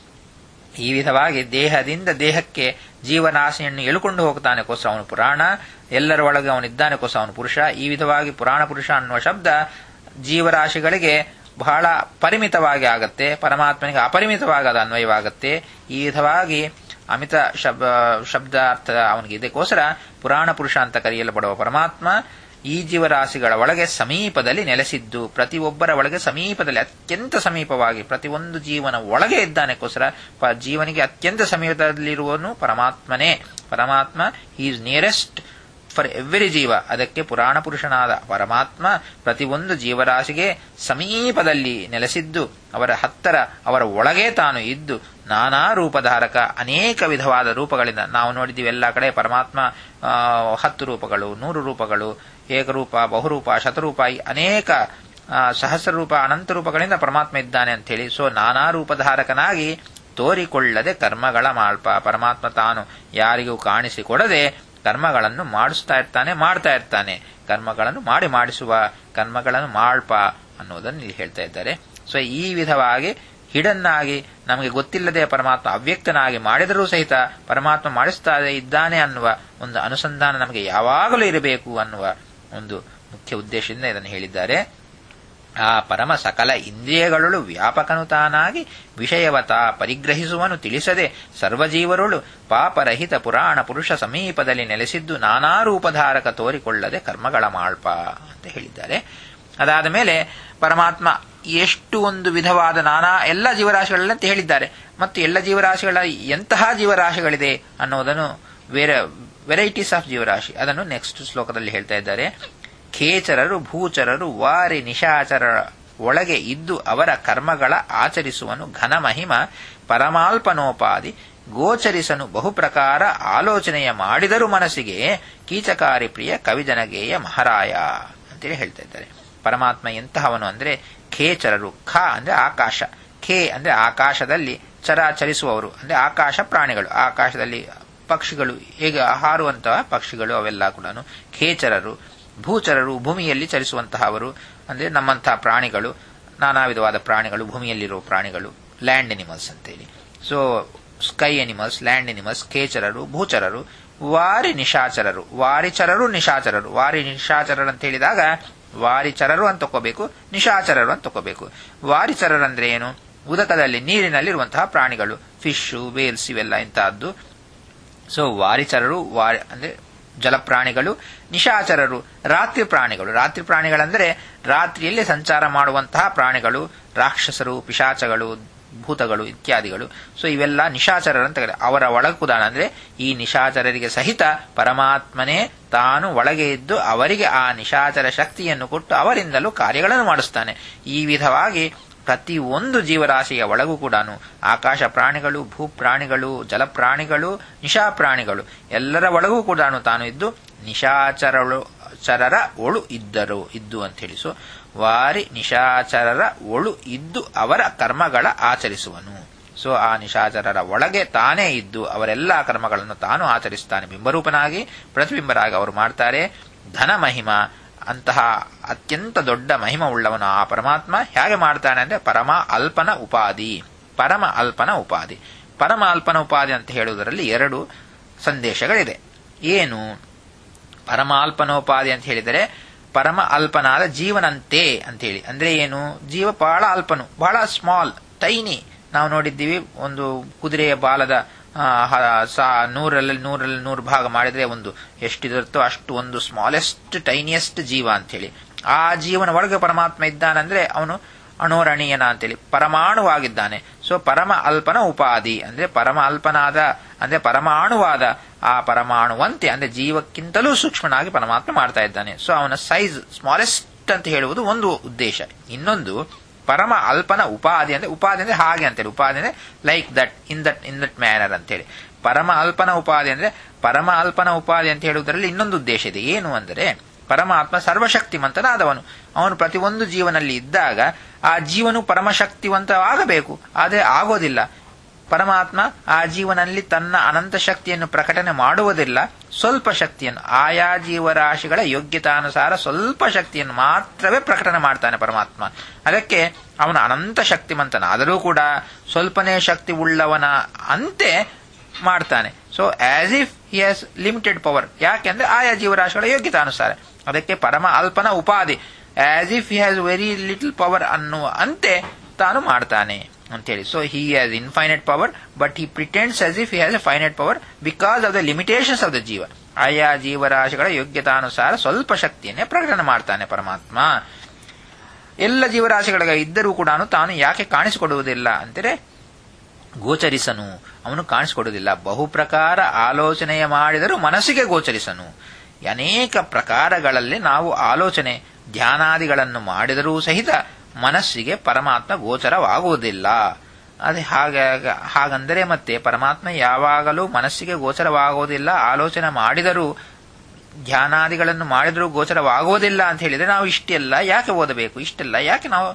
ಈ ವಿಧವಾಗಿ ದೇಹದಿಂದ ದೇಹಕ್ಕೆ ಜೀವನಾಶೆಯನ್ನು ಎಳುಕೊಂಡು ಹೋಗ್ತಾನೆಕೋಸ್ಕರ ಅವನು ಪುರಾಣ ಎಲ್ಲರ ಒಳಗೆ ಅವನಿದ್ದಾನೆಕೋಸ್ಕರ ಅವನು ಪುರುಷ ಈ ವಿಧವಾಗಿ ಪುರಾಣ ಪುರುಷ ಅನ್ನುವ ಶಬ್ದ ಜೀವರಾಶಿಗಳಿಗೆ ಬಹಳ ಪರಿಮಿತವಾಗಿ ಆಗತ್ತೆ ಪರಮಾತ್ಮನಿಗೆ ಅಪರಿಮಿತವಾಗಿ ಅದು ಅನ್ವಯವಾಗುತ್ತೆ ಈ ವಿಧವಾಗಿ ಅಮಿತ ಶಬ್ ಶಬ್ದಾರ್ಥ ಅವನಿಗೆ ಇದಕ್ಕೋಸ್ಕರ ಪುರಾಣ ಪುರುಷ ಅಂತ ಕರೆಯಲ್ಪಡುವ ಪರಮಾತ್ಮ ಈ ಜೀವರಾಶಿಗಳ ಒಳಗೆ ಸಮೀಪದಲ್ಲಿ ನೆಲೆಸಿದ್ದು ಪ್ರತಿಯೊಬ್ಬರ ಒಳಗೆ ಸಮೀಪದಲ್ಲಿ ಅತ್ಯಂತ ಸಮೀಪವಾಗಿ ಪ್ರತಿಯೊಂದು ಜೀವನ ಒಳಗೆ ಇದ್ದಾನೆಗೋಸ್ಕರ ಜೀವನಿಗೆ ಅತ್ಯಂತ ಸಮೀಪದಲ್ಲಿರುವನು ಪರಮಾತ್ಮನೇ ಪರಮಾತ್ಮ ಈಸ್ ನಿಯರೆಸ್ಟ್ ಫಾರ್ ಎವ್ರಿ ಜೀವ ಅದಕ್ಕೆ ಪುರಾಣ ಪುರುಷನಾದ ಪರಮಾತ್ಮ ಪ್ರತಿಯೊಂದು ಜೀವರಾಶಿಗೆ ಸಮೀಪದಲ್ಲಿ ನೆಲೆಸಿದ್ದು ಅವರ ಹತ್ತರ ಅವರ ಒಳಗೆ ತಾನು ಇದ್ದು ನಾನಾ ರೂಪಧಾರಕ ಅನೇಕ ವಿಧವಾದ ರೂಪಗಳಿಂದ ನಾವು ನೋಡಿದ್ದೀವಿ ಎಲ್ಲ ಕಡೆ ಪರಮಾತ್ಮ ಹತ್ತು ರೂಪಗಳು ನೂರು ರೂಪಗಳು ಏಕರೂಪ ಬಹುರೂಪ ಶತರೂಪ ಅನೇಕ ಸಹಸ್ರ ರೂಪ ಅನಂತ ರೂಪಗಳಿಂದ ಪರಮಾತ್ಮ ಇದ್ದಾನೆ ಅಂತ ಹೇಳಿ ಸೊ ನಾನಾ ರೂಪಧಾರಕನಾಗಿ ತೋರಿಕೊಳ್ಳದೆ ಕರ್ಮಗಳ ಮಾಳ್ಪ ಪರಮಾತ್ಮ ತಾನು ಯಾರಿಗೂ ಕಾಣಿಸಿಕೊಡದೆ ಕರ್ಮಗಳನ್ನು ಮಾಡಿಸ್ತಾ ಇರ್ತಾನೆ ಮಾಡ್ತಾ ಇರ್ತಾನೆ ಕರ್ಮಗಳನ್ನು ಮಾಡಿ ಮಾಡಿಸುವ ಕರ್ಮಗಳನ್ನು ಮಾಳ್ಪ ಅನ್ನೋದನ್ನು ಇಲ್ಲಿ ಹೇಳ್ತಾ ಇದ್ದಾರೆ ಸೊ ಈ ವಿಧವಾಗಿ ಹಿಡನ್ನಾಗಿ ನಮಗೆ ಗೊತ್ತಿಲ್ಲದೆ ಪರಮಾತ್ಮ ಅವ್ಯಕ್ತನಾಗಿ ಮಾಡಿದರೂ ಸಹಿತ ಪರಮಾತ್ಮ ಮಾಡಿಸ್ತಾ ಇದ್ದಾನೆ ಅನ್ನುವ ಒಂದು ಅನುಸಂಧಾನ ನಮಗೆ ಯಾವಾಗಲೂ ಇರಬೇಕು ಅನ್ನುವ ಒಂದು ಮುಖ್ಯ ಉದ್ದೇಶದಿಂದ ಇದನ್ನು ಹೇಳಿದ್ದಾರೆ ಆ ಪರಮ ಸಕಲ ಇಂದ್ರಿಯಗಳಳು ವ್ಯಾಪಕನು ತಾನಾಗಿ ವಿಷಯವತ ಪರಿಗ್ರಹಿಸುವನು ತಿಳಿಸದೆ ಸರ್ವಜೀವರುಳು ಪಾಪರಹಿತ ಪುರಾಣ ಪುರುಷ ಸಮೀಪದಲ್ಲಿ ನೆಲೆಸಿದ್ದು ನಾನಾ ರೂಪಧಾರಕ ತೋರಿಕೊಳ್ಳದೆ ಕರ್ಮಗಳ ಮಾಳ್ಪ ಅಂತ ಹೇಳಿದ್ದಾರೆ ಅದಾದ ಮೇಲೆ ಪರಮಾತ್ಮ ಎಷ್ಟು ಒಂದು ವಿಧವಾದ ನಾನಾ ಎಲ್ಲ ಜೀವರಾಶಿಗಳಂತ ಹೇಳಿದ್ದಾರೆ ಮತ್ತು ಎಲ್ಲ ಜೀವರಾಶಿಗಳ ಎಂತಹ ಜೀವರಾಶಿಗಳಿದೆ ಅನ್ನೋದನ್ನು ಬೇರೆ ವೆರೈಟೀಸ್ ಆಫ್ ಜೀವರಾಶಿ ಅದನ್ನು ನೆಕ್ಸ್ಟ್ ಶ್ಲೋಕದಲ್ಲಿ ಹೇಳ್ತಾ ಇದ್ದಾರೆ ಖೇಚರರು ಭೂಚರರು ವಾರಿ ನಿಶಾಚರರ ಒಳಗೆ ಇದ್ದು ಅವರ ಕರ್ಮಗಳ ಆಚರಿಸುವನು ಘನ ಮಹಿಮ ಪರಮಾಲ್ಪನೋಪಾದಿ ಗೋಚರಿಸನು ಬಹುಪ್ರಕಾರ ಆಲೋಚನೆಯ ಮಾಡಿದರೂ ಮನಸ್ಸಿಗೆ ಕೀಚಕಾರಿ ಪ್ರಿಯ ಕವಿಜನಗೇಯ ಮಹಾರಾಯ ಅಂತೇಳಿ ಹೇಳ್ತಾ ಇದ್ದಾರೆ ಪರಮಾತ್ಮ ಎಂತಹವನು ಅಂದ್ರೆ ಖೇಚರರು ಖ ಅಂದ್ರೆ ಆಕಾಶ ಖೇ ಅಂದ್ರೆ ಆಕಾಶದಲ್ಲಿ ಚರಾಚರಿಸುವವರು ಅಂದ್ರೆ ಆಕಾಶ ಪ್ರಾಣಿಗಳು ಆಕಾಶದಲ್ಲಿ ಪಕ್ಷಿಗಳು ಈಗ ಹಾರುವಂತಹ ಪಕ್ಷಿಗಳು ಅವೆಲ್ಲ ಕೂಡ ಖೇಚರರು ಭೂಚರರು ಭೂಮಿಯಲ್ಲಿ ಚಲಿಸುವಂತಹವರು ಅಂದ್ರೆ ನಮ್ಮಂತಹ ಪ್ರಾಣಿಗಳು ನಾನಾ ವಿಧವಾದ ಪ್ರಾಣಿಗಳು ಭೂಮಿಯಲ್ಲಿರುವ ಪ್ರಾಣಿಗಳು ಲ್ಯಾಂಡ್ ಎನಿಮಲ್ಸ್ ಅಂತೇಳಿ so sky animals land animals ಖೇಚರರು ಭೂಚರರು ವಾರಿ ನಿಶಾಚರರು ವಾರಿಚರರು ನಿಶಾಚರರು ವಾರಿ ನಿಶಾಚರರು ಅಂತ ಹೇಳಿದಾಗ ವಾರಿಚರರು ಅಂತ ತಕೋಬೇಕು ನಿಶಾಚರರು ಅಂತ ತಕೋಬೇಕು ವಾರಿಚರರು ಅಂದ್ರೆ ಏನು ಉದಕದಲ್ಲಿ ನೀರಿನಲ್ಲಿರುವಂತಹ ಪ್ರಾಣಿಗಳು ಫಿಶ್ ವೇಲ್ಸ್ ಇವೆಲ್ಲ ಇಂತಹದ್ದು ಸೊ ವಾರಿಚರರು ವಾರಿ ಅಂದ್ರೆ ಜಲಪ್ರಾಣಿಗಳು ನಿಶಾಚರರು ರಾತ್ರಿ ಪ್ರಾಣಿಗಳು ರಾತ್ರಿ ಪ್ರಾಣಿಗಳಂದ್ರೆ ರಾತ್ರಿಯಲ್ಲಿ ಸಂಚಾರ ಮಾಡುವಂತಹ ಪ್ರಾಣಿಗಳು ರಾಕ್ಷಸರು ಪಿಶಾಚಗಳು ಭೂತಗಳು ಇತ್ಯಾದಿಗಳು ಸೊ ಇವೆಲ್ಲ ನಿಶಾಚರರು ಅಂತ ಅವರ ಒಳಗುದಾನ ಅಂದ್ರೆ ಈ ನಿಶಾಚರರಿಗೆ ಸಹಿತ ಪರಮಾತ್ಮನೇ ತಾನು ಒಳಗೆ ಇದ್ದು ಅವರಿಗೆ ಆ ನಿಶಾಚರ ಶಕ್ತಿಯನ್ನು ಕೊಟ್ಟು ಅವರಿಂದಲೂ ಕಾರ್ಯಗಳನ್ನು ಮಾಡಿಸ್ತಾನೆ ಈ ವಿಧವಾಗಿ ಪ್ರತಿ ಒಂದು ಜೀವರಾಶಿಯ ಒಳಗೂ ಕೂಡ ಆಕಾಶ ಪ್ರಾಣಿಗಳು ಭೂ ಪ್ರಾಣಿಗಳು ಜಲಪ್ರಾಣಿಗಳು ನಿಶಾ ಪ್ರಾಣಿಗಳು ಎಲ್ಲರ ಒಳಗೂ ಕೂಡ ತಾನು ಇದ್ದು ನಿಶಾಚರಳು ಚರರ ಒಳು ಇದ್ದರು ಇದ್ದು ಅಂತ ಹೇಳಿ ಸೊ ವಾರಿ ನಿಶಾಚರರ ಒಳು ಇದ್ದು ಅವರ ಕರ್ಮಗಳ ಆಚರಿಸುವನು ಸೊ ಆ ನಿಶಾಚರರ ಒಳಗೆ ತಾನೇ ಇದ್ದು ಅವರೆಲ್ಲ ಕರ್ಮಗಳನ್ನು ತಾನು ಆಚರಿಸ್ತಾನೆ ಬಿಂಬರೂಪನಾಗಿ ಪ್ರತಿಬಿಂಬರಾಗಿ ಅವರು ಮಾಡ್ತಾರೆ ಧನ ಮಹಿಮ ಅಂತಹ ಅತ್ಯಂತ ದೊಡ್ಡ ಮಹಿಮ ಉಳ್ಳವನು ಆ ಪರಮಾತ್ಮ ಹೇಗೆ ಮಾಡ್ತಾನೆ ಅಂದ್ರೆ ಪರಮ ಅಲ್ಪನ ಉಪಾಧಿ ಪರಮ ಅಲ್ಪನ ಉಪಾಧಿ ಪರಮ ಅಲ್ಪನ ಉಪಾಧಿ ಅಂತ ಹೇಳುವುದರಲ್ಲಿ ಎರಡು ಸಂದೇಶಗಳಿದೆ ಏನು ಪರಮಾಲ್ಪನೋಪಾಧಿ ಅಂತ ಹೇಳಿದರೆ ಪರಮ ಅಲ್ಪನಾದ ಜೀವನಂತೆ ಅಂತ ಹೇಳಿ ಅಂದ್ರೆ ಏನು ಜೀವ ಬಹಳ ಅಲ್ಪನು ಬಹಳ ಸ್ಮಾಲ್ ಟೈನಿ ನಾವು ನೋಡಿದ್ದೀವಿ ಒಂದು ಕುದುರೆಯ ಬಾಲದ ನೂರಲ್ಲಿ ನೂರಲ್ಲಿ ನೂರು ಭಾಗ ಮಾಡಿದ್ರೆ ಒಂದು ಎಷ್ಟಿರುತ್ತೋ ಅಷ್ಟು ಒಂದು ಸ್ಮಾಲೆಸ್ಟ್ ಟೈನಿಯೆಸ್ಟ್ ಜೀವ ಅಂತೇಳಿ ಆ ಜೀವನ ಒಳಗೆ ಪರಮಾತ್ಮ ಇದ್ದಾನಂದ್ರೆ ಅವನು ಅಣೋರಣೀಯನ ಅಂತೇಳಿ ಪರಮಾಣುವಾಗಿದ್ದಾನೆ ಸೊ ಪರಮ ಅಲ್ಪನ ಉಪಾಧಿ ಅಂದ್ರೆ ಪರಮ ಅಲ್ಪನಾದ ಅಂದ್ರೆ ಪರಮಾಣುವಾದ ಆ ಪರಮಾಣುವಂತೆ ಅಂದ್ರೆ ಜೀವಕ್ಕಿಂತಲೂ ಸೂಕ್ಷ್ಮನಾಗಿ ಪರಮಾತ್ಮ ಮಾಡ್ತಾ ಇದ್ದಾನೆ ಸೊ ಅವನ ಸೈಜ್ ಸ್ಮಾಲೆಸ್ಟ್ ಅಂತ ಹೇಳುವುದು ಒಂದು ಉದ್ದೇಶ ಇನ್ನೊಂದು ಪರಮ ಅಲ್ಪನ ಉಪಾಧಿ ಅಂದ್ರೆ ಉಪಾಧಿ ಅಂದ್ರೆ ಹಾಗೆ ಅಂತೇಳಿ ಉಪಾಧಿ ಅಂದ್ರೆ like that in that in that manner ಅಂತೇಳಿ ಪರಮ ಅಲ್ಪನ ಉಪಾಧಿ ಅಂದ್ರೆ ಪರಮ ಅಲ್ಪನ ಉಪಾಧಿ ಅಂತ ಹೇಳುವುದರಲ್ಲಿ ಇನ್ನೊಂದು ಉದ್ದೇಶ ಇದೆ ಏನು ಅಂದರೆ ಪರಮಾತ್ಮ ಸರ್ವಶಕ್ತಿವಂತನಾದವನು ಅವನು ಪ್ರತಿಯೊಂದು ಜೀವನಲ್ಲಿ ಇದ್ದಾಗ ಆ ಜೀವನು ಪರಮಶಕ್ತಿವಂತವಾಗಬೇಕು ಆದರೆ ಆಗೋದಿಲ್ಲ ಪರಮಾತ್ಮ ಆ ಜೀವನಲ್ಲಿ ತನ್ನ ಅನಂತ ಶಕ್ತಿಯನ್ನು ಪ್ರಕಟಣೆ ಮಾಡುವುದಿಲ್ಲ ಸ್ವಲ್ಪ ಶಕ್ತಿಯನ್ನು ಆಯಾ ಜೀವರಾಶಿಗಳ ಯೋಗ್ಯತಾನುಸಾರ ಸ್ವಲ್ಪ ಶಕ್ತಿಯನ್ನು ಮಾತ್ರವೇ ಪ್ರಕಟಣೆ ಮಾಡ್ತಾನೆ ಪರಮಾತ್ಮ ಅದಕ್ಕೆ ಅವನು ಅನಂತ ಶಕ್ತಿಮಂತನಾದರೂ ಕೂಡ ಸ್ವಲ್ಪನೇ ಶಕ್ತಿ ಉಳ್ಳವನ ಅಂತೆ ಮಾಡ್ತಾನೆ so as if he has limited power ಯಾಕೆಂದ್ರೆ ಆಯಾ ಜೀವರಾಶಿಗಳ ಯೋಗ್ಯತಾನುಸಾರ ಅದಕ್ಕೆ ಪರಮ ಅಲ್ಪನ ಉಪಾಧಿ as if he has very little power ಅನ್ನುವ ಅಂತೆ ತಾನು ಮಾಡ್ತಾನೆ ಅಂತೇಳಿ so he has infinite power but he pretends as if he has a finite power because of the limitations of the ಜೀವ ಆಯಾ ಜೀವರಾಶಿಗಳ ಯೋಗ್ಯತಾನುಸಾರ ಸ್ವಲ್ಪ ಶಕ್ತಿಯನ್ನೇ ಪ್ರಕಟಣೆ ಮಾಡ್ತಾನೆ ಪರಮಾತ್ಮ ಎಲ್ಲ ಜೀವರಾಶಿಗಳಿಗೆ ಇದ್ದರೂ ಕೂಡ ತಾನು ಯಾಕೆ ಕಾಣಿಸಿಕೊಡುವುದಿಲ್ಲ ಅಂದರೆ ಗೋಚರಿಸನು ಅವನು ಕಾಣಿಸಿಕೊಡುವುದಿಲ್ಲ ಬಹುಪ್ರಕಾರ ಆಲೋಚನೆಯ ಮಾಡಿದರೂ ಮನಸ್ಸಿಗೆ ಗೋಚರಿಸನು ಅನೇಕ ಪ್ರಕಾರಗಳಲ್ಲಿ ನಾವು ಆಲೋಚನೆ ಧ್ಯಾನಾದಿಗಳನ್ನು ಮಾಡಿದರೂ ಸಹಿತ ಮನಸ್ಸಿಗೆ ಪರಮಾತ್ಮ ಗೋಚರವಾಗುವುದಿಲ್ಲ ಅದೇ ಹಾಗೆ ಹಾಗಂದರೆ ಮತ್ತೆ ಪರಮಾತ್ಮ ಯಾವಾಗಲೂ ಮನಸ್ಸಿಗೆ ಗೋಚರವಾಗುವುದಿಲ್ಲ ಆಲೋಚನೆ ಮಾಡಿದರೂ ಧ್ಯಾನಾದಿಗಳನ್ನು ಮಾಡಿದರೂ ಗೋಚರವಾಗುವುದಿಲ್ಲ ಅಂತ ಹೇಳಿದರೆ ನಾವು ಇಷ್ಟೆಲ್ಲ ಯಾಕೆ ಓದಬೇಕು ಇಷ್ಟೆಲ್ಲ ಯಾಕೆ ನಾವು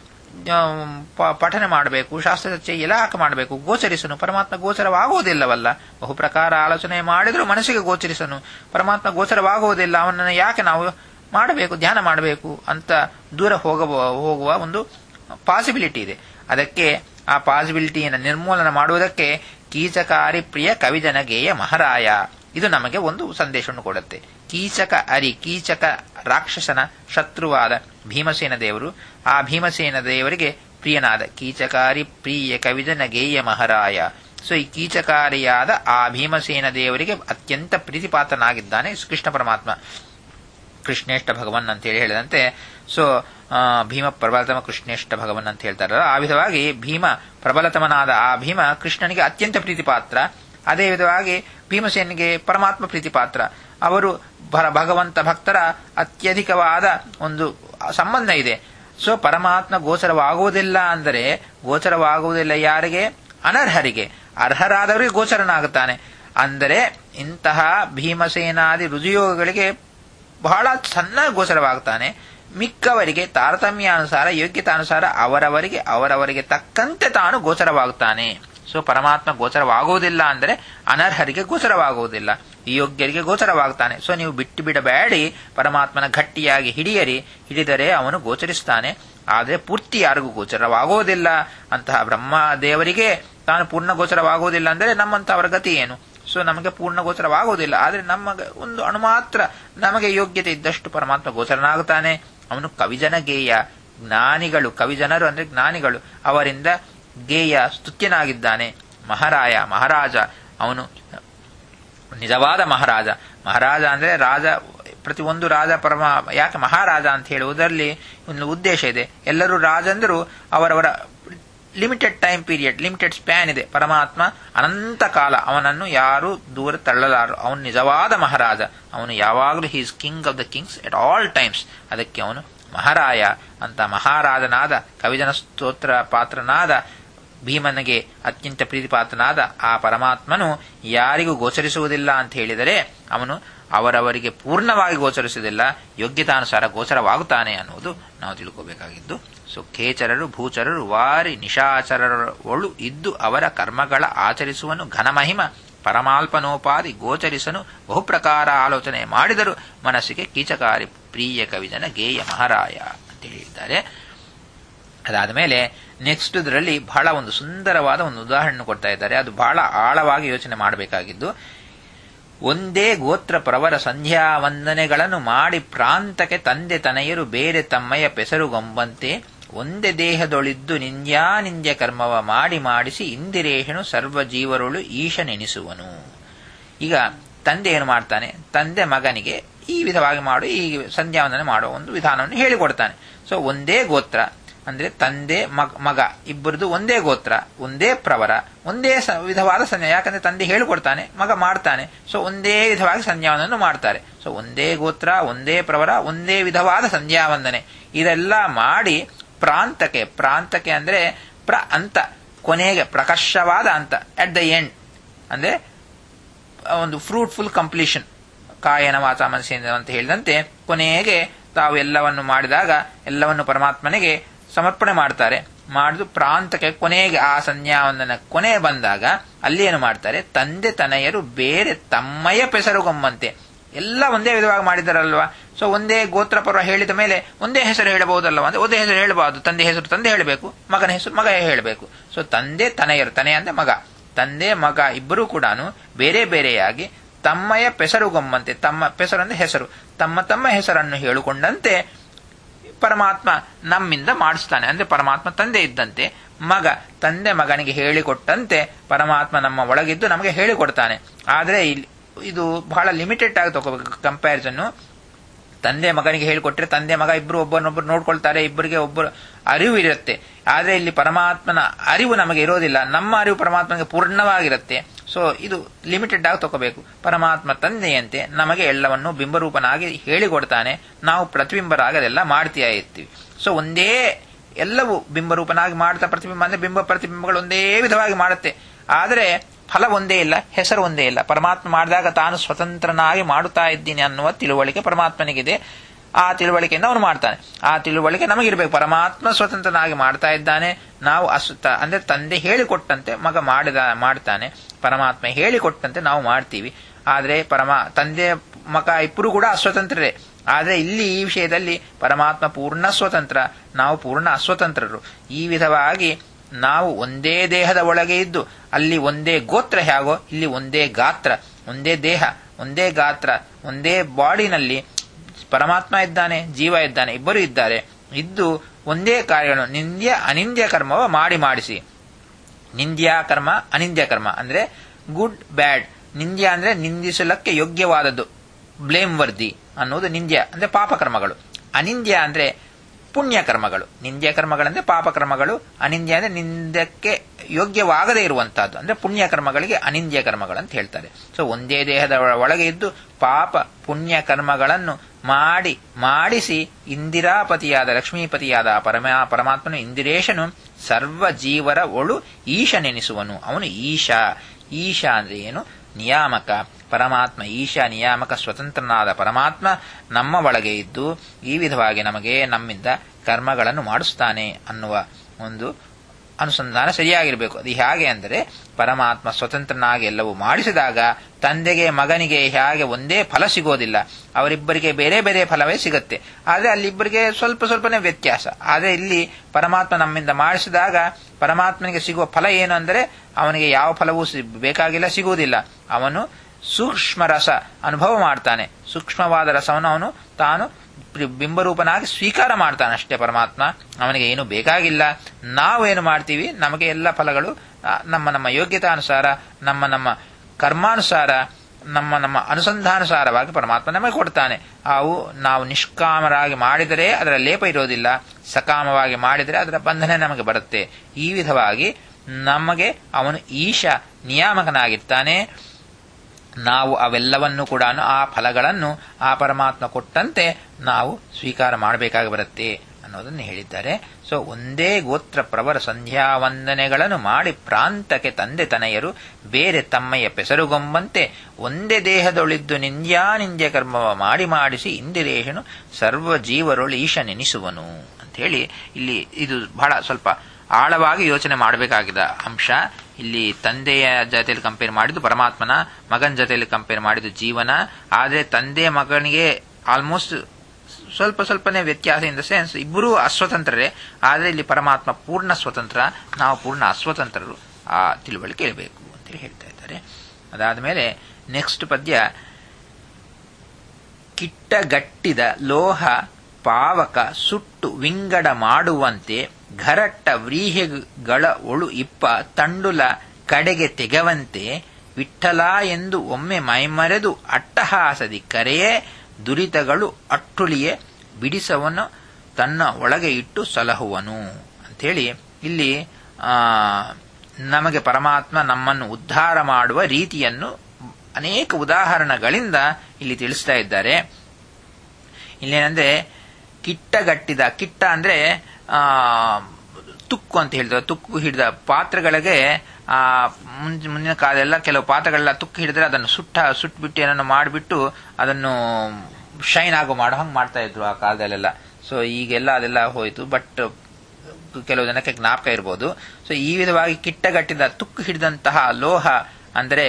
ಪಠನೆ ಮಾಡಬೇಕು ಶಾಸ್ತ್ರ ಚರ್ಚೆ ಎಲ್ಲ ಯಾಕೆ ಮಾಡಬೇಕು ಗೋಚರಿಸನು ಪರಮಾತ್ಮ ಗೋಚರವಾಗುವುದಿಲ್ಲವಲ್ಲ ಬಹುಪ್ರಕಾರ ಆಲೋಚನೆ ಮಾಡಿದರೂ ಮನಸ್ಸಿಗೆ ಗೋಚರಿಸನು ಪರಮಾತ್ಮ ಗೋಚರವಾಗುವುದಿಲ್ಲ ಅವನನ್ನು ಯಾಕೆ ನಾವು ಮಾಡಬೇಕು ಧ್ಯಾನ ಮಾಡಬೇಕು ಅಂತ ದೂರ ಹೋಗ ಹೋಗುವ ಒಂದು ಪಾಸಿಬಿಲಿಟಿ ಇದೆ ಅದಕ್ಕೆ ಆ ಪಾಸಿಬಿಲಿಟಿಯನ್ನು ನಿರ್ಮೂಲನ ಮಾಡುವುದಕ್ಕೆ ಕೀಚಕಾರಿ ಪ್ರಿಯ ಕವಿಜನ ಗೇಯ ಮಹಾರಾಯ ಇದು ನಮಗೆ ಒಂದು ಸಂದೇಶವನ್ನು ಕೊಡುತ್ತೆ ಕೀಚಕ ಅರಿ ಕೀಚಕ ರಾಕ್ಷಸನ ಶತ್ರುವಾದ ಭೀಮಸೇನ ದೇವರು ಆ ಭೀಮಸೇನ ದೇವರಿಗೆ ಪ್ರಿಯನಾದ ಕೀಚಕಾರಿ ಪ್ರಿಯ ಕವಿಜನ ಗೇಯ ಮಹಾರಾಯ ಸೊ ಈ ಕೀಚಕಾರಿಯಾದ ಆ ಭೀಮಸೇನ ದೇವರಿಗೆ ಅತ್ಯಂತ ಪ್ರೀತಿಪಾತ್ರನಾಗಿದ್ದಾನೆ ಕೃಷ್ಣ ಪರಮಾತ್ಮ ಕೃಷ್ಣೇಷ್ಟ ಭಗವನ್ ಅಂತ ಹೇಳಿ ಹೇಳಿದಂತೆ ಸೊ ಭೀಮ ಪ್ರಬಲತಮ ಕೃಷ್ಣೇಷ್ಟ ಭಗವನ್ ಅಂತ ಹೇಳ್ತಾರಲ್ಲ ಆ ವಿಧವಾಗಿ ಭೀಮ ಪ್ರಬಲತಮನಾದ ಆ ಭೀಮ ಕೃಷ್ಣನಿಗೆ ಅತ್ಯಂತ ಪ್ರೀತಿಪಾತ್ರ ಅದೇ ವಿಧವಾಗಿ ಭೀಮಸೇನಿಗೆ ಪರಮಾತ್ಮ ಪ್ರೀತಿಪಾತ್ರ ಅವರು ಭಗವಂತ ಭಕ್ತರ ಅತ್ಯಧಿಕವಾದ ಒಂದು ಸಂಬಂಧ ಇದೆ ಸೊ ಪರಮಾತ್ಮ ಗೋಚರವಾಗುವುದಿಲ್ಲ ಅಂದರೆ ಗೋಚರವಾಗುವುದಿಲ್ಲ ಯಾರಿಗೆ ಅನರ್ಹರಿಗೆ ಅರ್ಹರಾದವರಿಗೆ ಗೋಚರನಾಗುತ್ತಾನೆ ಅಂದರೆ ಇಂತಹ ಭೀಮಸೇನಾದಿ ರುಜುಯೋಗಗಳಿಗೆ ಬಹಳ ಸಣ್ಣ ಗೋಚರವಾಗ್ತಾನೆ ಮಿಕ್ಕವರಿಗೆ ತಾರತಮ್ಯಾನುಸಾರ ಯೋಗ್ಯತಾನುಸಾರ ಅವರವರಿಗೆ ಅವರವರಿಗೆ ತಕ್ಕಂತೆ ತಾನು ಗೋಚರವಾಗುತ್ತಾನೆ ಸೊ ಪರಮಾತ್ಮ ಗೋಚರವಾಗುವುದಿಲ್ಲ ಅಂದರೆ ಅನರ್ಹರಿಗೆ ಗೋಚರವಾಗುವುದಿಲ್ಲ ಯೋಗ್ಯರಿಗೆ ಗೋಚರವಾಗ್ತಾನೆ ಸೊ ನೀವು ಬಿಟ್ಟು ಬಿಡಬೇಡಿ ಪರಮಾತ್ಮನ ಗಟ್ಟಿಯಾಗಿ ಹಿಡಿಯರಿ ಹಿಡಿದರೆ ಅವನು ಗೋಚರಿಸ್ತಾನೆ ಆದರೆ ಪೂರ್ತಿ ಯಾರಿಗೂ ಗೋಚರವಾಗುವುದಿಲ್ಲ ಅಂತಹ ಬ್ರಹ್ಮ ದೇವರಿಗೆ ತಾನು ಪೂರ್ಣ ಗೋಚರವಾಗುವುದಿಲ್ಲ ಅಂದರೆ ನಮ್ಮಂತವರ ಗತಿ ಏನು ಸೊ ನಮಗೆ ಪೂರ್ಣ ಗೋಚರವಾಗುವುದಿಲ್ಲ ಆದರೆ ನಮ್ಮ ಒಂದು ಅಣು ಮಾತ್ರ ನಮಗೆ ಯೋಗ್ಯತೆ ಇದ್ದಷ್ಟು ಪರಮಾತ್ಮ ಗೋಚರನಾಗುತ್ತಾನೆ ಅವನು ಕವಿಜನ ಗೇಯ ಜ್ಞಾನಿಗಳು ಕವಿಜನರು ಅಂದ್ರೆ ಜ್ಞಾನಿಗಳು ಅವರಿಂದ ಗೇಯ ಸ್ತುತ್ಯನಾಗಿದ್ದಾನೆ ಮಹಾರಾಯ ಮಹಾರಾಜ ಅವನು ನಿಜವಾದ ಮಹಾರಾಜ ಮಹಾರಾಜ ಅಂದ್ರೆ ರಾಜ ಪ್ರತಿಯೊಂದು ರಾಜ ಪರಮ ಯಾಕೆ ಮಹಾರಾಜ ಅಂತ ಹೇಳುವುದರಲ್ಲಿ ಒಂದು ಉದ್ದೇಶ ಇದೆ ಎಲ್ಲರೂ ರಾಜಂದರು ಅವರವರ limited time period limited span ಇದೆ ಪರಮಾತ್ಮ ಅನಂತ ಕಾಲ ಅವನನ್ನು ಯಾರು ದೂರ ತಳ್ಳಲಾರರು ಅವನು ನಿಜವಾದ ಮಹಾರಾಜ ಅವನು ಯಾವಾಗಲೂ he's king of the kings at all times ಅದಕ್ಕೆ ಅವನು ಮಹಾರಾಯ ಅಂತ ಮಹಾರಾಜನಾದ ಕವಿಜನ ಸ್ತೋತ್ರ ಪಾತ್ರನಾದ ಭೀಮನಿಗೆ ಅತ್ಯಂತ ಪ್ರೀತಿಪಾತ್ರನಾದ ಆ ಪರಮಾತ್ಮನು ಯಾರಿಗೂ ಗೋಚರಿಸುವುದಿಲ್ಲ ಅಂತ ಹೇಳಿದರೆ ಅವನು ಅವರವರಿಗೆ ಪೂರ್ಣವಾಗಿ ಗೋಚರಿಸುವುದಿಲ್ಲ ಯೋಗ್ಯತಾನುಸಾರ ಗೋಚರವಾಗುತ್ತಾನೆ ಅನ್ನುವುದು ನಾವು ತಿಳ್ಕೋಬೇಕಾಗಿದ್ದು ಸೊ ಖೇಚರರು ಭೂಚರರು ವಾರಿ ನಿಶಾಚರರ ಒಳು ಇದ್ದು ಅವರ ಕರ್ಮಗಳ ಆಚರಿಸುವನು ಘನಮಹಿಮ ಪರಮಾಲ್ಪನೋಪಾದಿ ಗೋಚರಿಸನು ಬಹುಪ್ರಕಾರ ಆಲೋಚನೆ ಮಾಡಿದರು ಮನಸ್ಸಿಗೆ ಕೀಚಕಾರಿ ಪ್ರಿಯ ಕವಿಜನ ಗೇಯ ಮಹಾರಾಯ ಅಂತ ಹೇಳಿದ್ದಾರೆ ಅದಾದ ಮೇಲೆ ನೆಕ್ಸ್ಟ್ ಇದರಲ್ಲಿ ಬಹಳ ಒಂದು ಸುಂದರವಾದ ಒಂದು ಉದಾಹರಣೆ ಕೊಡ್ತಾ ಇದ್ದಾರೆ ಅದು ಬಹಳ ಆಳವಾಗಿ ಯೋಚನೆ ಮಾಡಬೇಕಾಗಿದ್ದು ಒಂದೇ ಗೋತ್ರ ಪ್ರವರ ಸಂಧ್ಯಾ ವಂದನೆಗಳನ್ನು ಮಾಡಿ ಪ್ರಾಂತಕ್ಕೆ ತಂದೆ ತನಯರು ಬೇರೆ ತಮ್ಮಯ್ಯ ಪೆಸರುಗೊಂಬಂತೆ ಒಂದೇ ದೇಹದೊಳಿದ್ದು ನಿಂದ್ಯಾನಿಂದ್ಯ ಕರ್ಮವ ಮಾಡಿ ಮಾಡಿಸಿ ಇಂದಿರೇಶನು ಸರ್ವ ಜೀವರುಳು ಈಶನೆನಿಸುವನು ಈಗ ತಂದೆ ಏನು ಮಾಡ್ತಾನೆ ತಂದೆ ಮಗನಿಗೆ ಈ ವಿಧವಾಗಿ ಮಾಡು ಈ ಸಂಧ್ಯಾವಂದನೆ ಮಾಡುವ ಒಂದು ವಿಧಾನವನ್ನು ಹೇಳಿಕೊಡ್ತಾನೆ ಸೊ ಒಂದೇ ಗೋತ್ರ ಅಂದ್ರೆ ತಂದೆ ಮಗ ಮಗ ಇಬ್ಬರದು ಒಂದೇ ಗೋತ್ರ ಒಂದೇ ಪ್ರವರ ಒಂದೇ ವಿಧವಾದ ಸಂಧ್ಯಾ ಯಾಕಂದ್ರೆ ತಂದೆ ಹೇಳಿಕೊಡ್ತಾನೆ ಮಗ ಮಾಡ್ತಾನೆ ಸೊ ಒಂದೇ ವಿಧವಾಗಿ ಸಂಧ್ಯಾವಂದನೆ ಮಾಡ್ತಾರೆ ಸೊ ಒಂದೇ ಗೋತ್ರ ಒಂದೇ ಪ್ರವರ ಒಂದೇ ವಿಧವಾದ ಸಂಧ್ಯಾವಂದನೆ ಇದೆಲ್ಲ ಮಾಡಿ ಪ್ರಾಂತಕ್ಕೆ ಪ್ರಾಂತಕ್ಕೆ ಅಂದ್ರೆ ಪ್ರ ಅಂತ ಕೊನೆಗೆ ಪ್ರಕರ್ಷವಾದ ಅಂತ ಅಟ್ ದ ಎಂಡ್ ಅಂದ್ರೆ ಒಂದು ಫ್ರೂಟ್ಫುಲ್ ಕಂಪ್ಲೀಷನ್ ಕಾಯನ ವಾಚ ಮನಸ್ಸಿನ ಅಂತ ಹೇಳಿದಂತೆ ಕೊನೆಗೆ ತಾವು ಎಲ್ಲವನ್ನು ಮಾಡಿದಾಗ ಎಲ್ಲವನ್ನು ಪರಮಾತ್ಮನಿಗೆ ಸಮರ್ಪಣೆ ಮಾಡ್ತಾರೆ ಮಾಡಿದು ಪ್ರಾಂತಕ್ಕೆ ಕೊನೆಗೆ ಆ ಸಂಧ್ಯಾವಂದನ ಕೊನೆ ಬಂದಾಗ ಅಲ್ಲಿ ಏನು ಮಾಡ್ತಾರೆ ತಂದೆ ತನಯರು ಬೇರೆ ತಮ್ಮಯ ಪೆಸರುಗೊಮ್ಮಂತೆ ಎಲ್ಲ ಒಂದೇ ವಿಧವಾಗಿ ಮಾಡಿದಾರಲ್ವಾ ಸೊ ಒಂದೇ ಗೋತ್ರ ಪರ್ವ ಹೇಳಿದ ಮೇಲೆ ಒಂದೇ ಹೆಸರು ಹೇಳಬಹುದಲ್ವಾ ಅಂದ್ರೆ ಒಂದೇ ಹೆಸರು ಹೇಳಬಾರದು ತಂದೆ ಹೆಸರು ತಂದೆ ಹೇಳಬೇಕು ಮಗನ ಹೆಸರು ಮಗ ಹೇಳಬೇಕು ಸೊ ತಂದೆ ತನಯರು ತನೆಯ ಅಂದ್ರೆ ಮಗ ತಂದೆ ಮಗ ಇಬ್ಬರೂ ಕೂಡ ಬೇರೆ ಬೇರೆಯಾಗಿ ತಮ್ಮಯ ಪೆಸರುಗೊಮ್ಮಂತೆ ತಮ್ಮ ಪೆಸರು ಅಂದ್ರೆ ಹೆಸರು ತಮ್ಮ ತಮ್ಮ ಹೆಸರನ್ನು ಹೇಳಿಕೊಂಡಂತೆ ಪರಮಾತ್ಮ ನಮ್ಮಿಂದ ಮಾಡಿಸ್ತಾನೆ ಅಂದ್ರೆ ಪರಮಾತ್ಮ ತಂದೆ ಇದ್ದಂತೆ ಮಗ ತಂದೆ ಮಗನಿಗೆ ಹೇಳಿಕೊಟ್ಟಂತೆ ಪರಮಾತ್ಮ ನಮ್ಮ ಒಳಗಿದ್ದು ನಮಗೆ ಹೇಳಿಕೊಡ್ತಾನೆ ಆದ್ರೆ ಇಲ್ಲಿ ಇದು ಬಹಳ ಲಿಮಿಟೆಡ್ ಆಗಿ ತಗೋಬೇಕು ಕಂಪ್ಯಾರಿಸನ್ ತಂದೆ ಮಗನಿಗೆ ಹೇಳಿಕೊಟ್ರೆ ತಂದೆ ಮಗ ಇಬ್ರು ಒಬ್ಬರನ್ನೊಬ್ಬರು ನೋಡ್ಕೊಳ್ತಾರೆ ಇಬ್ಬರಿಗೆ ಒಬ್ಬರು ಅರಿವು ಇರುತ್ತೆ ಆದ್ರೆ ಇಲ್ಲಿ ಪರಮಾತ್ಮನ ಅರಿವು ನಮಗೆ ಇರೋದಿಲ್ಲ ನಮ್ಮ ಅರಿವು ಪರಮಾತ್ಮನಿಗೆ ಪೂರ್ಣವಾಗಿರುತ್ತೆ ಸೊ ಇದು ಲಿಮಿಟೆಡ್ ಆಗಿ ತಗೋಬೇಕು ಪರಮಾತ್ಮ ತಂದೆಯಂತೆ ನಮಗೆ ಎಲ್ಲವನ್ನು ಬಿಂಬರೂಪನಾಗಿ ಹೇಳಿಕೊಡ್ತಾನೆ ನಾವು ಪ್ರತಿಬಿಂಬರಾಗಿ ಅದೆಲ್ಲ ಮಾಡ್ತೀಯ ಇರ್ತೀವಿ ಸೊ ಒಂದೇ ಎಲ್ಲವೂ ಬಿಂಬರೂಪನಾಗಿ ಮಾಡ್ತಾ ಪ್ರತಿಬಿಂಬ ಅಂದ್ರೆ ಬಿಂಬ ಪ್ರತಿಬಿಂಬಗಳು ಒಂದೇ ವಿಧವಾಗಿ ಮಾಡುತ್ತೆ ಆದರೆ ಫಲ ಒಂದೇ ಇಲ್ಲ ಹೆಸರು ಒಂದೇ ಇಲ್ಲ ಪರಮಾತ್ಮ ಮಾಡಿದಾಗ ತಾನು ಸ್ವತಂತ್ರನಾಗಿ ಮಾಡುತ್ತಾ ಇದ್ದೀನಿ ಅನ್ನುವ ತಿಳುವಳಿಕೆ ಪರಮಾತ್ಮನಿಗಿದೆ ಆ ತಿಳುವಳಿಕೆಯಿಂದ ಅವನು ಮಾಡ್ತಾನೆ ಆ ತಿಳುವಳಿಕೆ ನಮಗಿರ್ಬೇಕು ಪರಮಾತ್ಮ ಸ್ವತಂತ್ರನಾಗಿ ಮಾಡ್ತಾ ಇದ್ದಾನೆ ನಾವು ಅಸುತ್ತ ಅಂದ್ರೆ ತಂದೆ ಹೇಳಿಕೊಟ್ಟಂತೆ ಮಗ ಮಾಡಿದ ಮಾಡ್ತಾನೆ ಪರಮಾತ್ಮ ಹೇಳಿಕೊಟ್ಟಂತೆ ನಾವು ಮಾಡ್ತೀವಿ ಆದ್ರೆ ಪರಮ ತಂದೆ ಮಗ ಇಬ್ಬರು ಕೂಡ ಅಸ್ವತಂತ್ರರೇ ಆದ್ರೆ ಇಲ್ಲಿ ಈ ವಿಷಯದಲ್ಲಿ ಪರಮಾತ್ಮ ಪೂರ್ಣ ಸ್ವತಂತ್ರ ನಾವು ಪೂರ್ಣ ಅಸ್ವತಂತ್ರರು ಈ ವಿಧವಾಗಿ ನಾವು ಒಂದೇ ದೇಹದ ಒಳಗೆ ಇದ್ದು ಅಲ್ಲಿ ಒಂದೇ ಗೋತ್ರ ಹೇಗೋ ಇಲ್ಲಿ ಒಂದೇ ಗಾತ್ರ ಒಂದೇ ದೇಹ ಒಂದೇ ಗಾತ್ರ ಒಂದೇ ಬಾಡಿನಲ್ಲಿ ಪರಮಾತ್ಮ ಇದ್ದಾನೆ ಜೀವ ಇದ್ದಾನೆ ಇಬ್ಬರು ಇದ್ದಾರೆ ಇದ್ದು ಒಂದೇ ಕಾರ್ಯಗಳನ್ನು ನಿಂದ್ಯ ಅನಿಂದ್ಯ ಕರ್ಮವ ಮಾಡಿ ಮಾಡಿಸಿ ನಿಂದ್ಯ ಕರ್ಮ ಅನಿಂದ್ಯ ಕರ್ಮ ಅಂದ್ರೆ ಗುಡ್ ಬ್ಯಾಡ್ ನಿಂದ್ಯ ಅಂದ್ರೆ ನಿಂದಿಸಲಕ್ಕೆ ಯೋಗ್ಯವಾದದ್ದು ಬ್ಲೇಮ್ ವರ್ದಿ ಅನ್ನೋದು ನಿಂದ್ಯ ಅಂದ್ರೆ ಪಾಪಕರ್ಮಗಳು ಅನಿಂದ್ಯ ಅಂದ್ರೆ ಪುಣ್ಯ ಕರ್ಮಗಳು ನಿಂದ್ಯ ಕರ್ಮಗಳಂದ್ರೆ ಪಾಪ ಕರ್ಮಗಳು ಅನಿಂದ್ಯ ಅಂದ್ರೆ ನಿಂದಕ್ಕೆ ಯೋಗ್ಯವಾಗದೇ ಇರುವಂತಹದ್ದು ಅಂದ್ರೆ ಪುಣ್ಯ ಕರ್ಮಗಳಿಗೆ ಅನಿಂದ್ಯ ಕರ್ಮಗಳು ಅಂತ ಹೇಳ್ತಾರೆ ಸೊ ಒಂದೇ ದೇಹದ ಒಳಗೆ ಇದ್ದು ಪಾಪ ಪುಣ್ಯ ಕರ್ಮಗಳನ್ನು ಮಾಡಿ ಮಾಡಿಸಿ ಇಂದಿರಾಪತಿಯಾದ ಲಕ್ಷ್ಮೀಪತಿಯಾದ ಪರಮ ಪರಮಾತ್ಮನು ಇಂದಿರೇಶನು ಸರ್ವ ಜೀವರ ಒಳು ಈಶನೆನಿಸುವನು ಅವನು ಈಶಾ ಈಶಾ ಅಂದ್ರೆ ಏನು ನಿಯಾಮಕ ಪರಮಾತ್ಮ ಈಶಾ ನಿಯಾಮಕ ಸ್ವತಂತ್ರನಾದ ಪರಮಾತ್ಮ ನಮ್ಮ ಒಳಗೆ ಇದ್ದು ಈ ವಿಧವಾಗಿ ನಮಗೆ ನಮ್ಮಿಂದ ಕರ್ಮಗಳನ್ನು ಮಾಡಿಸ್ತಾನೆ ಅನ್ನುವ ಒಂದು ಅನುಸಂಧಾನ ಸರಿಯಾಗಿರಬೇಕು ಅದು ಹೇಗೆ ಅಂದರೆ ಪರಮಾತ್ಮ ಸ್ವತಂತ್ರನಾಗಿ ಎಲ್ಲವೂ ಮಾಡಿಸಿದಾಗ ತಂದೆಗೆ ಮಗನಿಗೆ ಹೇಗೆ ಒಂದೇ ಫಲ ಸಿಗೋದಿಲ್ಲ ಅವರಿಬ್ಬರಿಗೆ ಬೇರೆ ಬೇರೆ ಫಲವೇ ಸಿಗುತ್ತೆ ಆದರೆ ಅಲ್ಲಿಬ್ಬರಿಗೆ ಸ್ವಲ್ಪ ಸ್ವಲ್ಪನೇ ವ್ಯತ್ಯಾಸ ಆದರೆ ಇಲ್ಲಿ ಪರಮಾತ್ಮ ನಮ್ಮಿಂದ ಮಾಡಿಸಿದಾಗ ಪರಮಾತ್ಮನಿಗೆ ಸಿಗುವ ಫಲ ಏನು ಅಂದರೆ ಅವನಿಗೆ ಯಾವ ಫಲವೂ ಬೇಕಾಗಿಲ್ಲ ಸಿಗುವುದಿಲ್ಲ ಅವನು ಸೂಕ್ಷ್ಮ ರಸ ಅನುಭವ ಮಾಡ್ತಾನೆ ಸೂಕ್ಷ್ಮವಾದ ರಸವನ್ನು ಅವನು ತಾನು ಬಿಂಬರೂಪನಾಗಿ ಸ್ವೀಕಾರ ಮಾಡ್ತಾನಷ್ಟೇ ಪರಮಾತ್ಮ ಅವನಿಗೆ ಏನು ಬೇಕಾಗಿಲ್ಲ ನಾವೇನು ಮಾಡ್ತೀವಿ ನಮಗೆ ಎಲ್ಲ ಫಲಗಳು ನಮ್ಮ ನಮ್ಮ ಯೋಗ್ಯತಾನುಸಾರ ನಮ್ಮ ನಮ್ಮ ಕರ್ಮಾನುಸಾರ ನಮ್ಮ ನಮ್ಮ ಅನುಸಂಧಾನುಸಾರವಾಗಿ ಪರಮಾತ್ಮ ನಮಗೆ ಕೊಡ್ತಾನೆ ಅವು ನಾವು ನಿಷ್ಕಾಮರಾಗಿ ಮಾಡಿದರೆ ಅದರ ಲೇಪ ಇರೋದಿಲ್ಲ ಸಕಾಮವಾಗಿ ಮಾಡಿದರೆ ಅದರ ಬಂಧನ ನಮಗೆ ಬರುತ್ತೆ ಈ ವಿಧವಾಗಿ ನಮಗೆ ಅವನು ಈಶ ನಿಯಾಮಕನಾಗಿರ್ತಾನೆ ನಾವು ಅವೆಲ್ಲವನ್ನು ಕೂಡ ಆ ಫಲಗಳನ್ನು ಆ ಪರಮಾತ್ಮ ಕೊಟ್ಟಂತೆ ನಾವು ಸ್ವೀಕಾರ ಮಾಡಬೇಕಾಗಿ ಬರುತ್ತೆ ಅನ್ನೋದನ್ನು ಹೇಳಿದ್ದಾರೆ ಸೊ ಒಂದೇ ಗೋತ್ರ ಪ್ರವರ ಸಂಧ್ಯಾ ವಂದನೆಗಳನ್ನು ಮಾಡಿ ಪ್ರಾಂತಕ್ಕೆ ತಂದೆ ತನೆಯರು ಬೇರೆ ತಮ್ಮಯ್ಯ ಪೆಸರುಗೊಂಬಂತೆ ಒಂದೇ ದೇಹದೊಳಿದ್ದು ನಿಂದ್ಯಾ ನಿಂದ್ಯ ಕರ್ಮವ ಮಾಡಿ ಮಾಡಿಸಿ ಇಂದಿರೇಶನು ಸರ್ವ ಜೀವರೊಳು ಈಶ ನೆನಿಸುವನು ಅಂತ ಹೇಳಿ ಇಲ್ಲಿ ಇದು ಬಹಳ ಸ್ವಲ್ಪ ಆಳವಾಗಿ ಯೋಚನೆ ಮಾಡಬೇಕಾಗಿದ್ದ ಅಂಶ ಇಲ್ಲಿ ತಂದೆಯ ಜೊತೆಯಲ್ಲಿ ಕಂಪೇರ್ ಮಾಡಿದ್ದು ಪರಮಾತ್ಮನ ಮಗನ ಜೊತೆಯಲ್ಲಿ ಕಂಪೇರ್ ಮಾಡಿದ್ದು ಜೀವನ ಆದರೆ ತಂದೆ ಮಗನಿಗೆ ಆಲ್ಮೋಸ್ಟ್ ಸ್ವಲ್ಪ ಸ್ವಲ್ಪನೇ ವ್ಯತ್ಯಾಸ ಇನ್ ದ ಸೆನ್ಸ್ ಇಬ್ಬರೂ ಅಸ್ವತಂತ್ರರೇ ಆದರೆ ಇಲ್ಲಿ ಪರಮಾತ್ಮ ಪೂರ್ಣ ಸ್ವತಂತ್ರ ನಾವು ಪೂರ್ಣ ಅಸ್ವತಂತ್ರರು ಆ ತಿಳುವಳಿಕೆ ಇರಬೇಕು ಅಂತೇಳಿ ಹೇಳ್ತಾ ಇದ್ದಾರೆ ಅದಾದ ಮೇಲೆ ನೆಕ್ಸ್ಟ್ ಪದ್ಯ ಕಿಟ್ಟಗಟ್ಟಿದ ಲೋಹ ಪಾವಕ ಸುಟ್ಟು ವಿಂಗಡ ಮಾಡುವಂತೆ ಘರಟ್ಟ ವ್ರೀಹೆಗಳ ಒಳು ಇಪ್ಪ ತಂಡುಲ ಕಡೆಗೆ ತೆಗವಂತೆ ವಿಠಲ ಎಂದು ಒಮ್ಮೆ ಮೈಮರೆದು ಅಟ್ಟಹಾಸದಿ ಕರೆಯೇ ದುರಿತಗಳು ಅಟ್ಟುಲಿಯೇ ಬಿಡಿಸವನು ತನ್ನ ಒಳಗೆ ಇಟ್ಟು ಸಲಹುವನು ಅಂಥೇಳಿ ಇಲ್ಲಿ ಆ ನಮಗೆ ಪರಮಾತ್ಮ ನಮ್ಮನ್ನು ಉದ್ಧಾರ ಮಾಡುವ ರೀತಿಯನ್ನು ಅನೇಕ ಉದಾಹರಣೆಗಳಿಂದ ಇಲ್ಲಿ ತಿಳಿಸ್ತಾ ಇದ್ದಾರೆ ಇಲ್ಲೇನಂದ್ರೆ ಕಿಟ್ಟಗಟ್ಟಿದ ಕಿಟ್ಟ ಅಂದ್ರೆ ಆ ತುಕ್ಕು ಅಂತ ಹೇಳ್ತಾರೆ ತುಕ್ಕು ಹಿಡಿದ ಪಾತ್ರೆಗಳಿಗೆ ಆ ಮುಂಚೆ ಮುಂದಿನ ಕಾಲೆಲ್ಲ ಕೆಲವು ಪಾತ್ರೆಗಳೆಲ್ಲ ತುಕ್ಕು ಹಿಡಿದ್ರೆ ಅದನ್ನು ಸುಟ್ಟ ಸುಟ್ಬಿಟ್ಟು ಏನನ್ನು ಮಾಡಿಬಿಟ್ಟು ಅದನ್ನು ಶೈನ್ ಆಗೋ ಮಾಡೋ ಹಂಗೆ ಮಾಡ್ತಾ ಇದ್ರು ಆ ಕಾಲದಲ್ಲೆಲ್ಲ ಸೊ ಈಗೆಲ್ಲ ಅದೆಲ್ಲ ಹೋಯ್ತು ಬಟ್ ಕೆಲವು ಜನಕ್ಕೆ ಜ್ಞಾಪಕ ಇರಬಹುದು ಸೊ ಈ ವಿಧವಾಗಿ ಕಿಟ್ಟಗಟ್ಟಿದ ತುಕ್ಕು ಹಿಡಿದಂತಹ ಲೋಹ ಅಂದರೆ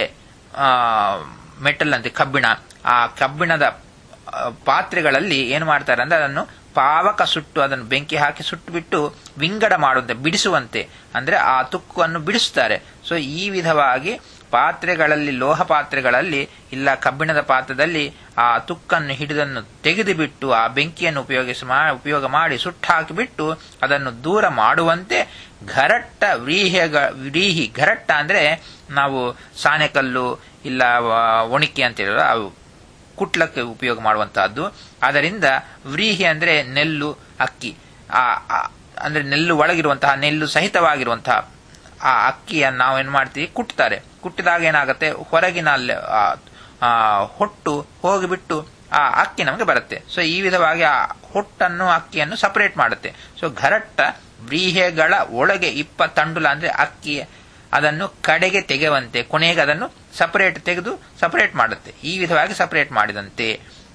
ಮೆಟಲ್ ಅಂತೆ ಕಬ್ಬಿಣ ಆ ಕಬ್ಬಿಣದ ಆ, ಪಾತ್ರೆಗಳಲ್ಲಿ ಏನು ಮಾಡ್ತಾರೆ ಅಂದ್ರೆ ಅದನ್ನು ಪಾವಕ ಸುಟ್ಟು ಅದನ್ನು ಬೆಂಕಿ ಹಾಕಿ ಸುಟ್ಟು ಬಿಟ್ಟು ವಿಂಗಡ ಮಾಡುವಂತೆ ಬಿಡಿಸುವಂತೆ ಅಂದ್ರೆ ಆ ತುಕ್ಕನ್ನು ಬಿಡಿಸುತ್ತಾರೆ ಸೊ ಈ ವಿಧವಾಗಿ ಪಾತ್ರೆಗಳಲ್ಲಿ ಲೋಹ ಪಾತ್ರೆಗಳಲ್ಲಿ ಇಲ್ಲ ಕಬ್ಬಿಣದ ಪಾತ್ರದಲ್ಲಿ ಆ ತುಕ್ಕನ್ನು ಹಿಡಿದನ್ನು ತೆಗೆದು ಬಿಟ್ಟು ಆ ಬೆಂಕಿಯನ್ನು ಉಪಯೋಗಿಸಿ ಮಾ- ಉಪಯೋಗ ಮಾಡಿ ಸುಟ್ಟು ಹಾಕಿಬಿಟ್ಟು ಅದನ್ನು ದೂರ ಮಾಡುವಂತೆ ಘರಟ್ಟ ವ್ರೀಹ್ಯಗ ವ್ರೀಹಿ ಘರಟ್ಟ ಅಂದ್ರೆ ನಾವು ಸಾನೆಕಲ್ಲು ಇಲ್ಲ ಆ, ಒಣಿಕೆ ಅಂತ ಹೇಳಿದ್ರೆ ಅವು ಕುಟ್ಲಕ್ಕೆ ಉಪಯೋಗ ಮಾಡುವಂತಹದ್ದು ಅದರಿಂದ ವ್ರೀಹಿ ಅಂದ್ರೆ ನೆಲ್ಲು ಅಕ್ಕಿ ಆ ಆ- ಅಂದ್ರೆ ನೆಲ್ಲು ಒಳಗಿರುವಂತಹ ನೆಲ್ಲು ಸಹಿತವಾಗಿರುವಂತಹ ಆ ಅಕ್ಕಿಯನ್ನು ನಾವು ಏನ್ ಮಾಡ್ತೀವಿ ಕುಟ್ತಾರೆ ಕುಟ್ಟಿದಾಗ ಏನಾಗುತ್ತೆ ಹೊರಗಿನ ಲೆ- ಆ, ಆ, ಹೊಟ್ಟು ಹೋಗಿಬಿಟ್ಟು ಆ ಅಕ್ಕಿ ನಮಗೆ ಬರುತ್ತೆ ಸೊ ಈ ವಿಧವಾಗಿ ಆ ಹೊಟ್ಟನ್ನು ಅಕ್ಕಿಯನ್ನು ಸಪರೇಟ್ ಮಾಡುತ್ತೆ ಸೊ ಘರಟ್ಟ ವ್ರೀಹೆಗಳ ಒಳಗೆ ಇಪ್ಪ ತಂಡುಲ ಅಂದ್ರೆ ಅಕ್ಕಿ ಅದನ್ನು ಕಡೆಗೆ ತೆಗೆಯುವಂತೆ ಕೊನೆಗೆ ಅದನ್ನು ಸಪರೇಟ್ ತೆಗೆದು ಸಪರೇಟ್ ಮಾಡುತ್ತೆ ಈ ವಿಧವಾಗಿ ಸಪರೇಟ್ ಮಾಡಿದಂತೆ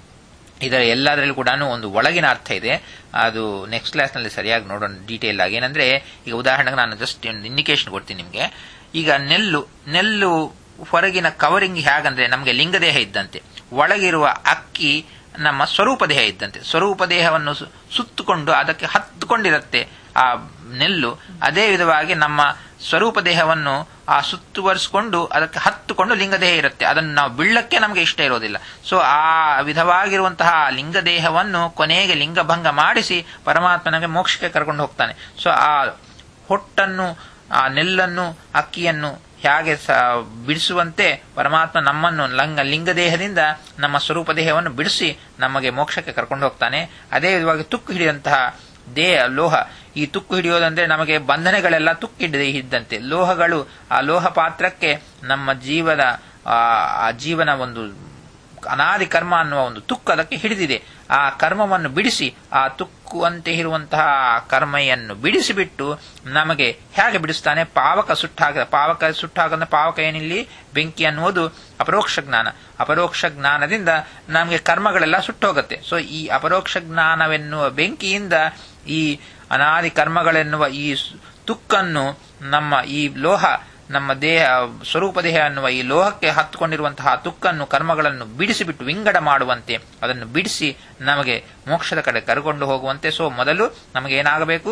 ಇದರ ಎಲ್ಲದರಲ್ಲೂ ಕೂಡ ಒಂದು ಒಳಗಿನ ಅರ್ಥ ಇದೆ ಅದು ನೆಕ್ಸ್ಟ್ ಕ್ಲಾಸ್ನಲ್ಲಿ ಸರಿಯಾಗಿ ನೋಡೋಣ ಡೀಟೇಲ್ ಆಗಿ ಏನಂದ್ರೆ ಈಗ ಉದಾಹರಣೆಗೆ ನಾನು ಜಸ್ಟ್ ಒಂದು ಇಂಡಿಕೇಶನ್ ಕೊಡ್ತೀನಿ ನಿಮಗೆ ಈಗ ನೆಲ್ಲು ನೆಲ್ಲು ಹೊರಗಿನ ಕವರಿಂಗ್ ಹೇಗಂದ್ರೆ ನಮಗೆ ಲಿಂಗದೇಹ ಇದ್ದಂತೆ ಒಳಗಿರುವ ಅಕ್ಕಿ ನಮ್ಮ ಸ್ವರೂಪ ದೇಹ ಇದ್ದಂತೆ ಸ್ವರೂಪ ದೇಹವನ್ನು ಸು- ಸುತ್ತುಕೊಂಡು ಅದಕ್ಕೆ ಹತ್ತುಕೊಂಡಿರುತ್ತೆ ಆ ನೆಲ್ಲು ಅದೇ ವಿಧವಾಗಿ ನಮ್ಮ ಸ್ವರೂಪ ದೇಹವನ್ನು ಆ ಸುತ್ತುವರಿಸಿಕೊಂಡು ಅದಕ್ಕೆ ಹತ್ತುಕೊಂಡು ಲಿಂಗದೇಹ ಇರುತ್ತೆ ಅದನ್ನು ನಾವು ಬೀಳಕ್ಕೆ ನಮಗೆ ಇಷ್ಟ ಇರೋದಿಲ್ಲ ಸೊ ಆ ವಿಧವಾಗಿರುವಂತಹ ಲಿಂಗದೇಹವನ್ನು ಕೊನೆಗೆ ಲಿಂಗಭಂಗ ಮಾಡಿಸಿ ಪರಮಾತ್ಮನಿಗೆ ಮೋಕ್ಷಕ್ಕೆ ಕರ್ಕೊಂಡು ಹೋಗ್ತಾನೆ ಸೊ ಆ ಹೊಟ್ಟನ್ನು ಆ ನೆಲ್ಲನ್ನು ಅಕ್ಕಿಯನ್ನು ಹೇಗೆ ಸ ಬಿಡಿಸುವಂತೆ ಪರಮಾತ್ಮ ನಮ್ಮನ್ನು ಲಂಗ ಲಿಂಗದೇಹದಿಂದ ನಮ್ಮ ಸ್ವರೂಪ ದೇಹವನ್ನು ಬಿಡಿಸಿ ನಮಗೆ ಮೋಕ್ಷಕ್ಕೆ ಕರ್ಕೊಂಡು ಹೋಗ್ತಾನೆ ಅದೇ ವಿಧವಾಗಿ ತುಕ್ಕು ಹಿಡಿದಂತಹ ದೇಹ ಲೋಹ ಈ ತುಕ್ಕು ಹಿಡಿಯೋದಂದ್ರೆ ನಮಗೆ ಬಂಧನಗಳೆಲ್ಲ ತುಕ್ಕು ಹಿಡಿದ ಇದ್ದಂತೆ ಲೋಹಗಳು ಆ ಲೋಹ ಪಾತ್ರಕ್ಕೆ ನಮ್ಮ ಜೀವದ ಆ ಆ ಜೀವನ ಒಂದು ಅನಾದಿ ಕರ್ಮ ಅನ್ನುವ ಒಂದು ತುಕ್ಕು ಅದಕ್ಕೆ ಹಿಡಿದಿದೆ ಆ ಕರ್ಮವನ್ನು ಬಿಡಿಸಿ ಆ ತುಕ್ಕುವಂತೆ ಇರುವಂತಹ ಕರ್ಮೆಯನ್ನು ಬಿಡಿಸಿಬಿಟ್ಟು ನಮಗೆ ಹೇಗೆ ಬಿಡಿಸ್ತಾನೆ ಪಾವಕ ಸುಟ್ಟಾಗ ಪಾವಕ ಸುಟ್ಟಾಗ ಪಾವಕ ಏನಿಲ್ಲಿ ಬೆಂಕಿ ಅನ್ನುವುದು ಅಪರೋಕ್ಷ ಜ್ಞಾನ ಅಪರೋಕ್ಷ ಜ್ಞಾನದಿಂದ ನಮಗೆ ಕರ್ಮಗಳೆಲ್ಲ ಸುಟ್ಟೋಗುತ್ತೆ ಸೊ ಈ ಅಪರೋಕ್ಷ ಜ್ಞಾನವೆನ್ನುವ ಬೆಂಕಿಯಿಂದ ಈ ಅನಾದಿ ಕರ್ಮಗಳೆನ್ನುವ ಈ ಸ್- ತುಕ್ಕನ್ನು ನಮ್ಮ ಈ ಲೋಹ ನಮ್ಮ ದೇಹ ಸ್ವರೂಪ ದೇಹ ಅನ್ನುವ ಈ ಲೋಹಕ್ಕೆ ಹತ್ತುಕೊಂಡಿರುವಂತಹ ತುಕ್ಕನ್ನು ಕರ್ಮಗಳನ್ನು ಬಿಡಿಸಿಬಿಟ್ಟು ವಿಂಗಡ ಮಾಡುವಂತೆ ಅದನ್ನು ಬಿಡಿಸಿ ನಮಗೆ ಮೋಕ್ಷದ ಕಡೆ ಕರೆಕೊಂಡು ಹೋಗುವಂತೆ ಸೊ ಮೊದಲು ನಮಗೆ ಏನಾಗಬೇಕು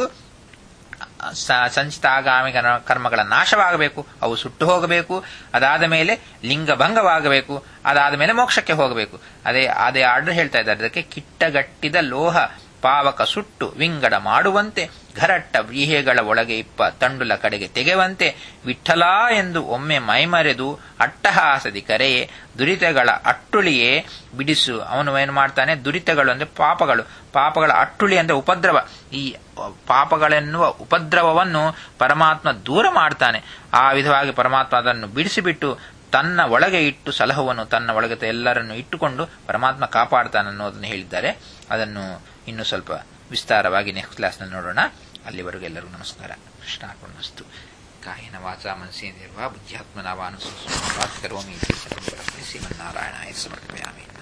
ಸ- ಸಂಚಿತ ಆಗಾಮಿ ಕರ್ಮ- ಕರ್ಮಗಳ ನಾಶವಾಗಬೇಕು ಅವು ಸುಟ್ಟು ಹೋಗಬೇಕು ಅದಾದ ಮೇಲೆ ಲಿಂಗಭಂಗವಾಗಬೇಕು ಅದಾದ ಮೇಲೆ ಮೋಕ್ಷಕ್ಕೆ ಹೋಗಬೇಕು ಅದೇ ಅದೇ ಆರ್ಡರ್ ಹೇಳ್ತಾ ಇದ್ದಾರೆ ಅದಕ್ಕೆ ಕಿಟ್ಟಗಟ್ಟಿದ ಲೋಹ ಪಾವಕ ಸುಟ್ಟು ವಿಂಗಡ ಮಾಡುವಂತೆ ಘರಟ್ಟ ವ್ರೀಹೆಗಳ ಒಳಗೆ ಇಪ್ಪ ತಂಡುಲ ಕಡೆಗೆ ತೆಗೆವಂತೆ ವಿಠಲ ಎಂದು ಒಮ್ಮೆ ಮೈಮರೆದು ಅಟ್ಟಹಾಸದಿ ಕರೆಯೇ ದುರಿತಗಳ ಅಟ್ಟುಳಿಯೇ ಬಿಡಿಸು ಅವನು ಏನು ಮಾಡ್ತಾನೆ ದುರಿತಗಳು ಅಂದ್ರೆ ಪಾಪಗಳು ಪಾಪಗಳ ಅಟ್ಟುಳಿ ಅಂದ್ರೆ ಉಪದ್ರವ ಈ ಪಾಪಗಳೆನ್ನುವ ಉಪದ್ರವವನ್ನು ಪರಮಾತ್ಮ ದೂರ ಮಾಡ್ತಾನೆ ಆ ವಿಧವಾಗಿ ಪರಮಾತ್ಮ ಅದನ್ನು ಬಿಡಿಸಿಬಿಟ್ಟು ತನ್ನ ಒಳಗೆ ಇಟ್ಟು ಸಲಹುವನು ತನ್ನ ಒಳಗೆ ಎಲ್ಲರನ್ನು ಇಟ್ಟುಕೊಂಡು ಪರಮಾತ್ಮ ಕಾಪಾಡ್ತಾನೆ ಅನ್ನೋದನ್ನು ಹೇಳಿದ್ದಾರೆ ಅದನ್ನು ಇನ್ನು ಸ್ವಲ್ಪ ವಿಸ್ತಾರವಾಗಿ ನೆಕ್ಸ್ಟ್ ಕ್ಲಾಸ್ನಲ್ಲಿ ನೋಡೋಣ ಅಲ್ಲಿವರೆಗೂ ಎಲ್ಲರಿಗೂ ನಮಸ್ಕಾರ ಕೃಷ್ಣಾರ್ಪಣಮಸ್ತು ಕಾಯನ ವಾಚ ಮನಸ್ಸೇಂದಿರುವ ಬುದ್ಧ್ಯಾತ್ಮನಾವಾನು ಕರೋಮಿ ಶ್ರೀಮನ್ನಾರಾಯಣಾಯ ಸಮರ್ಪಯಾಮಿ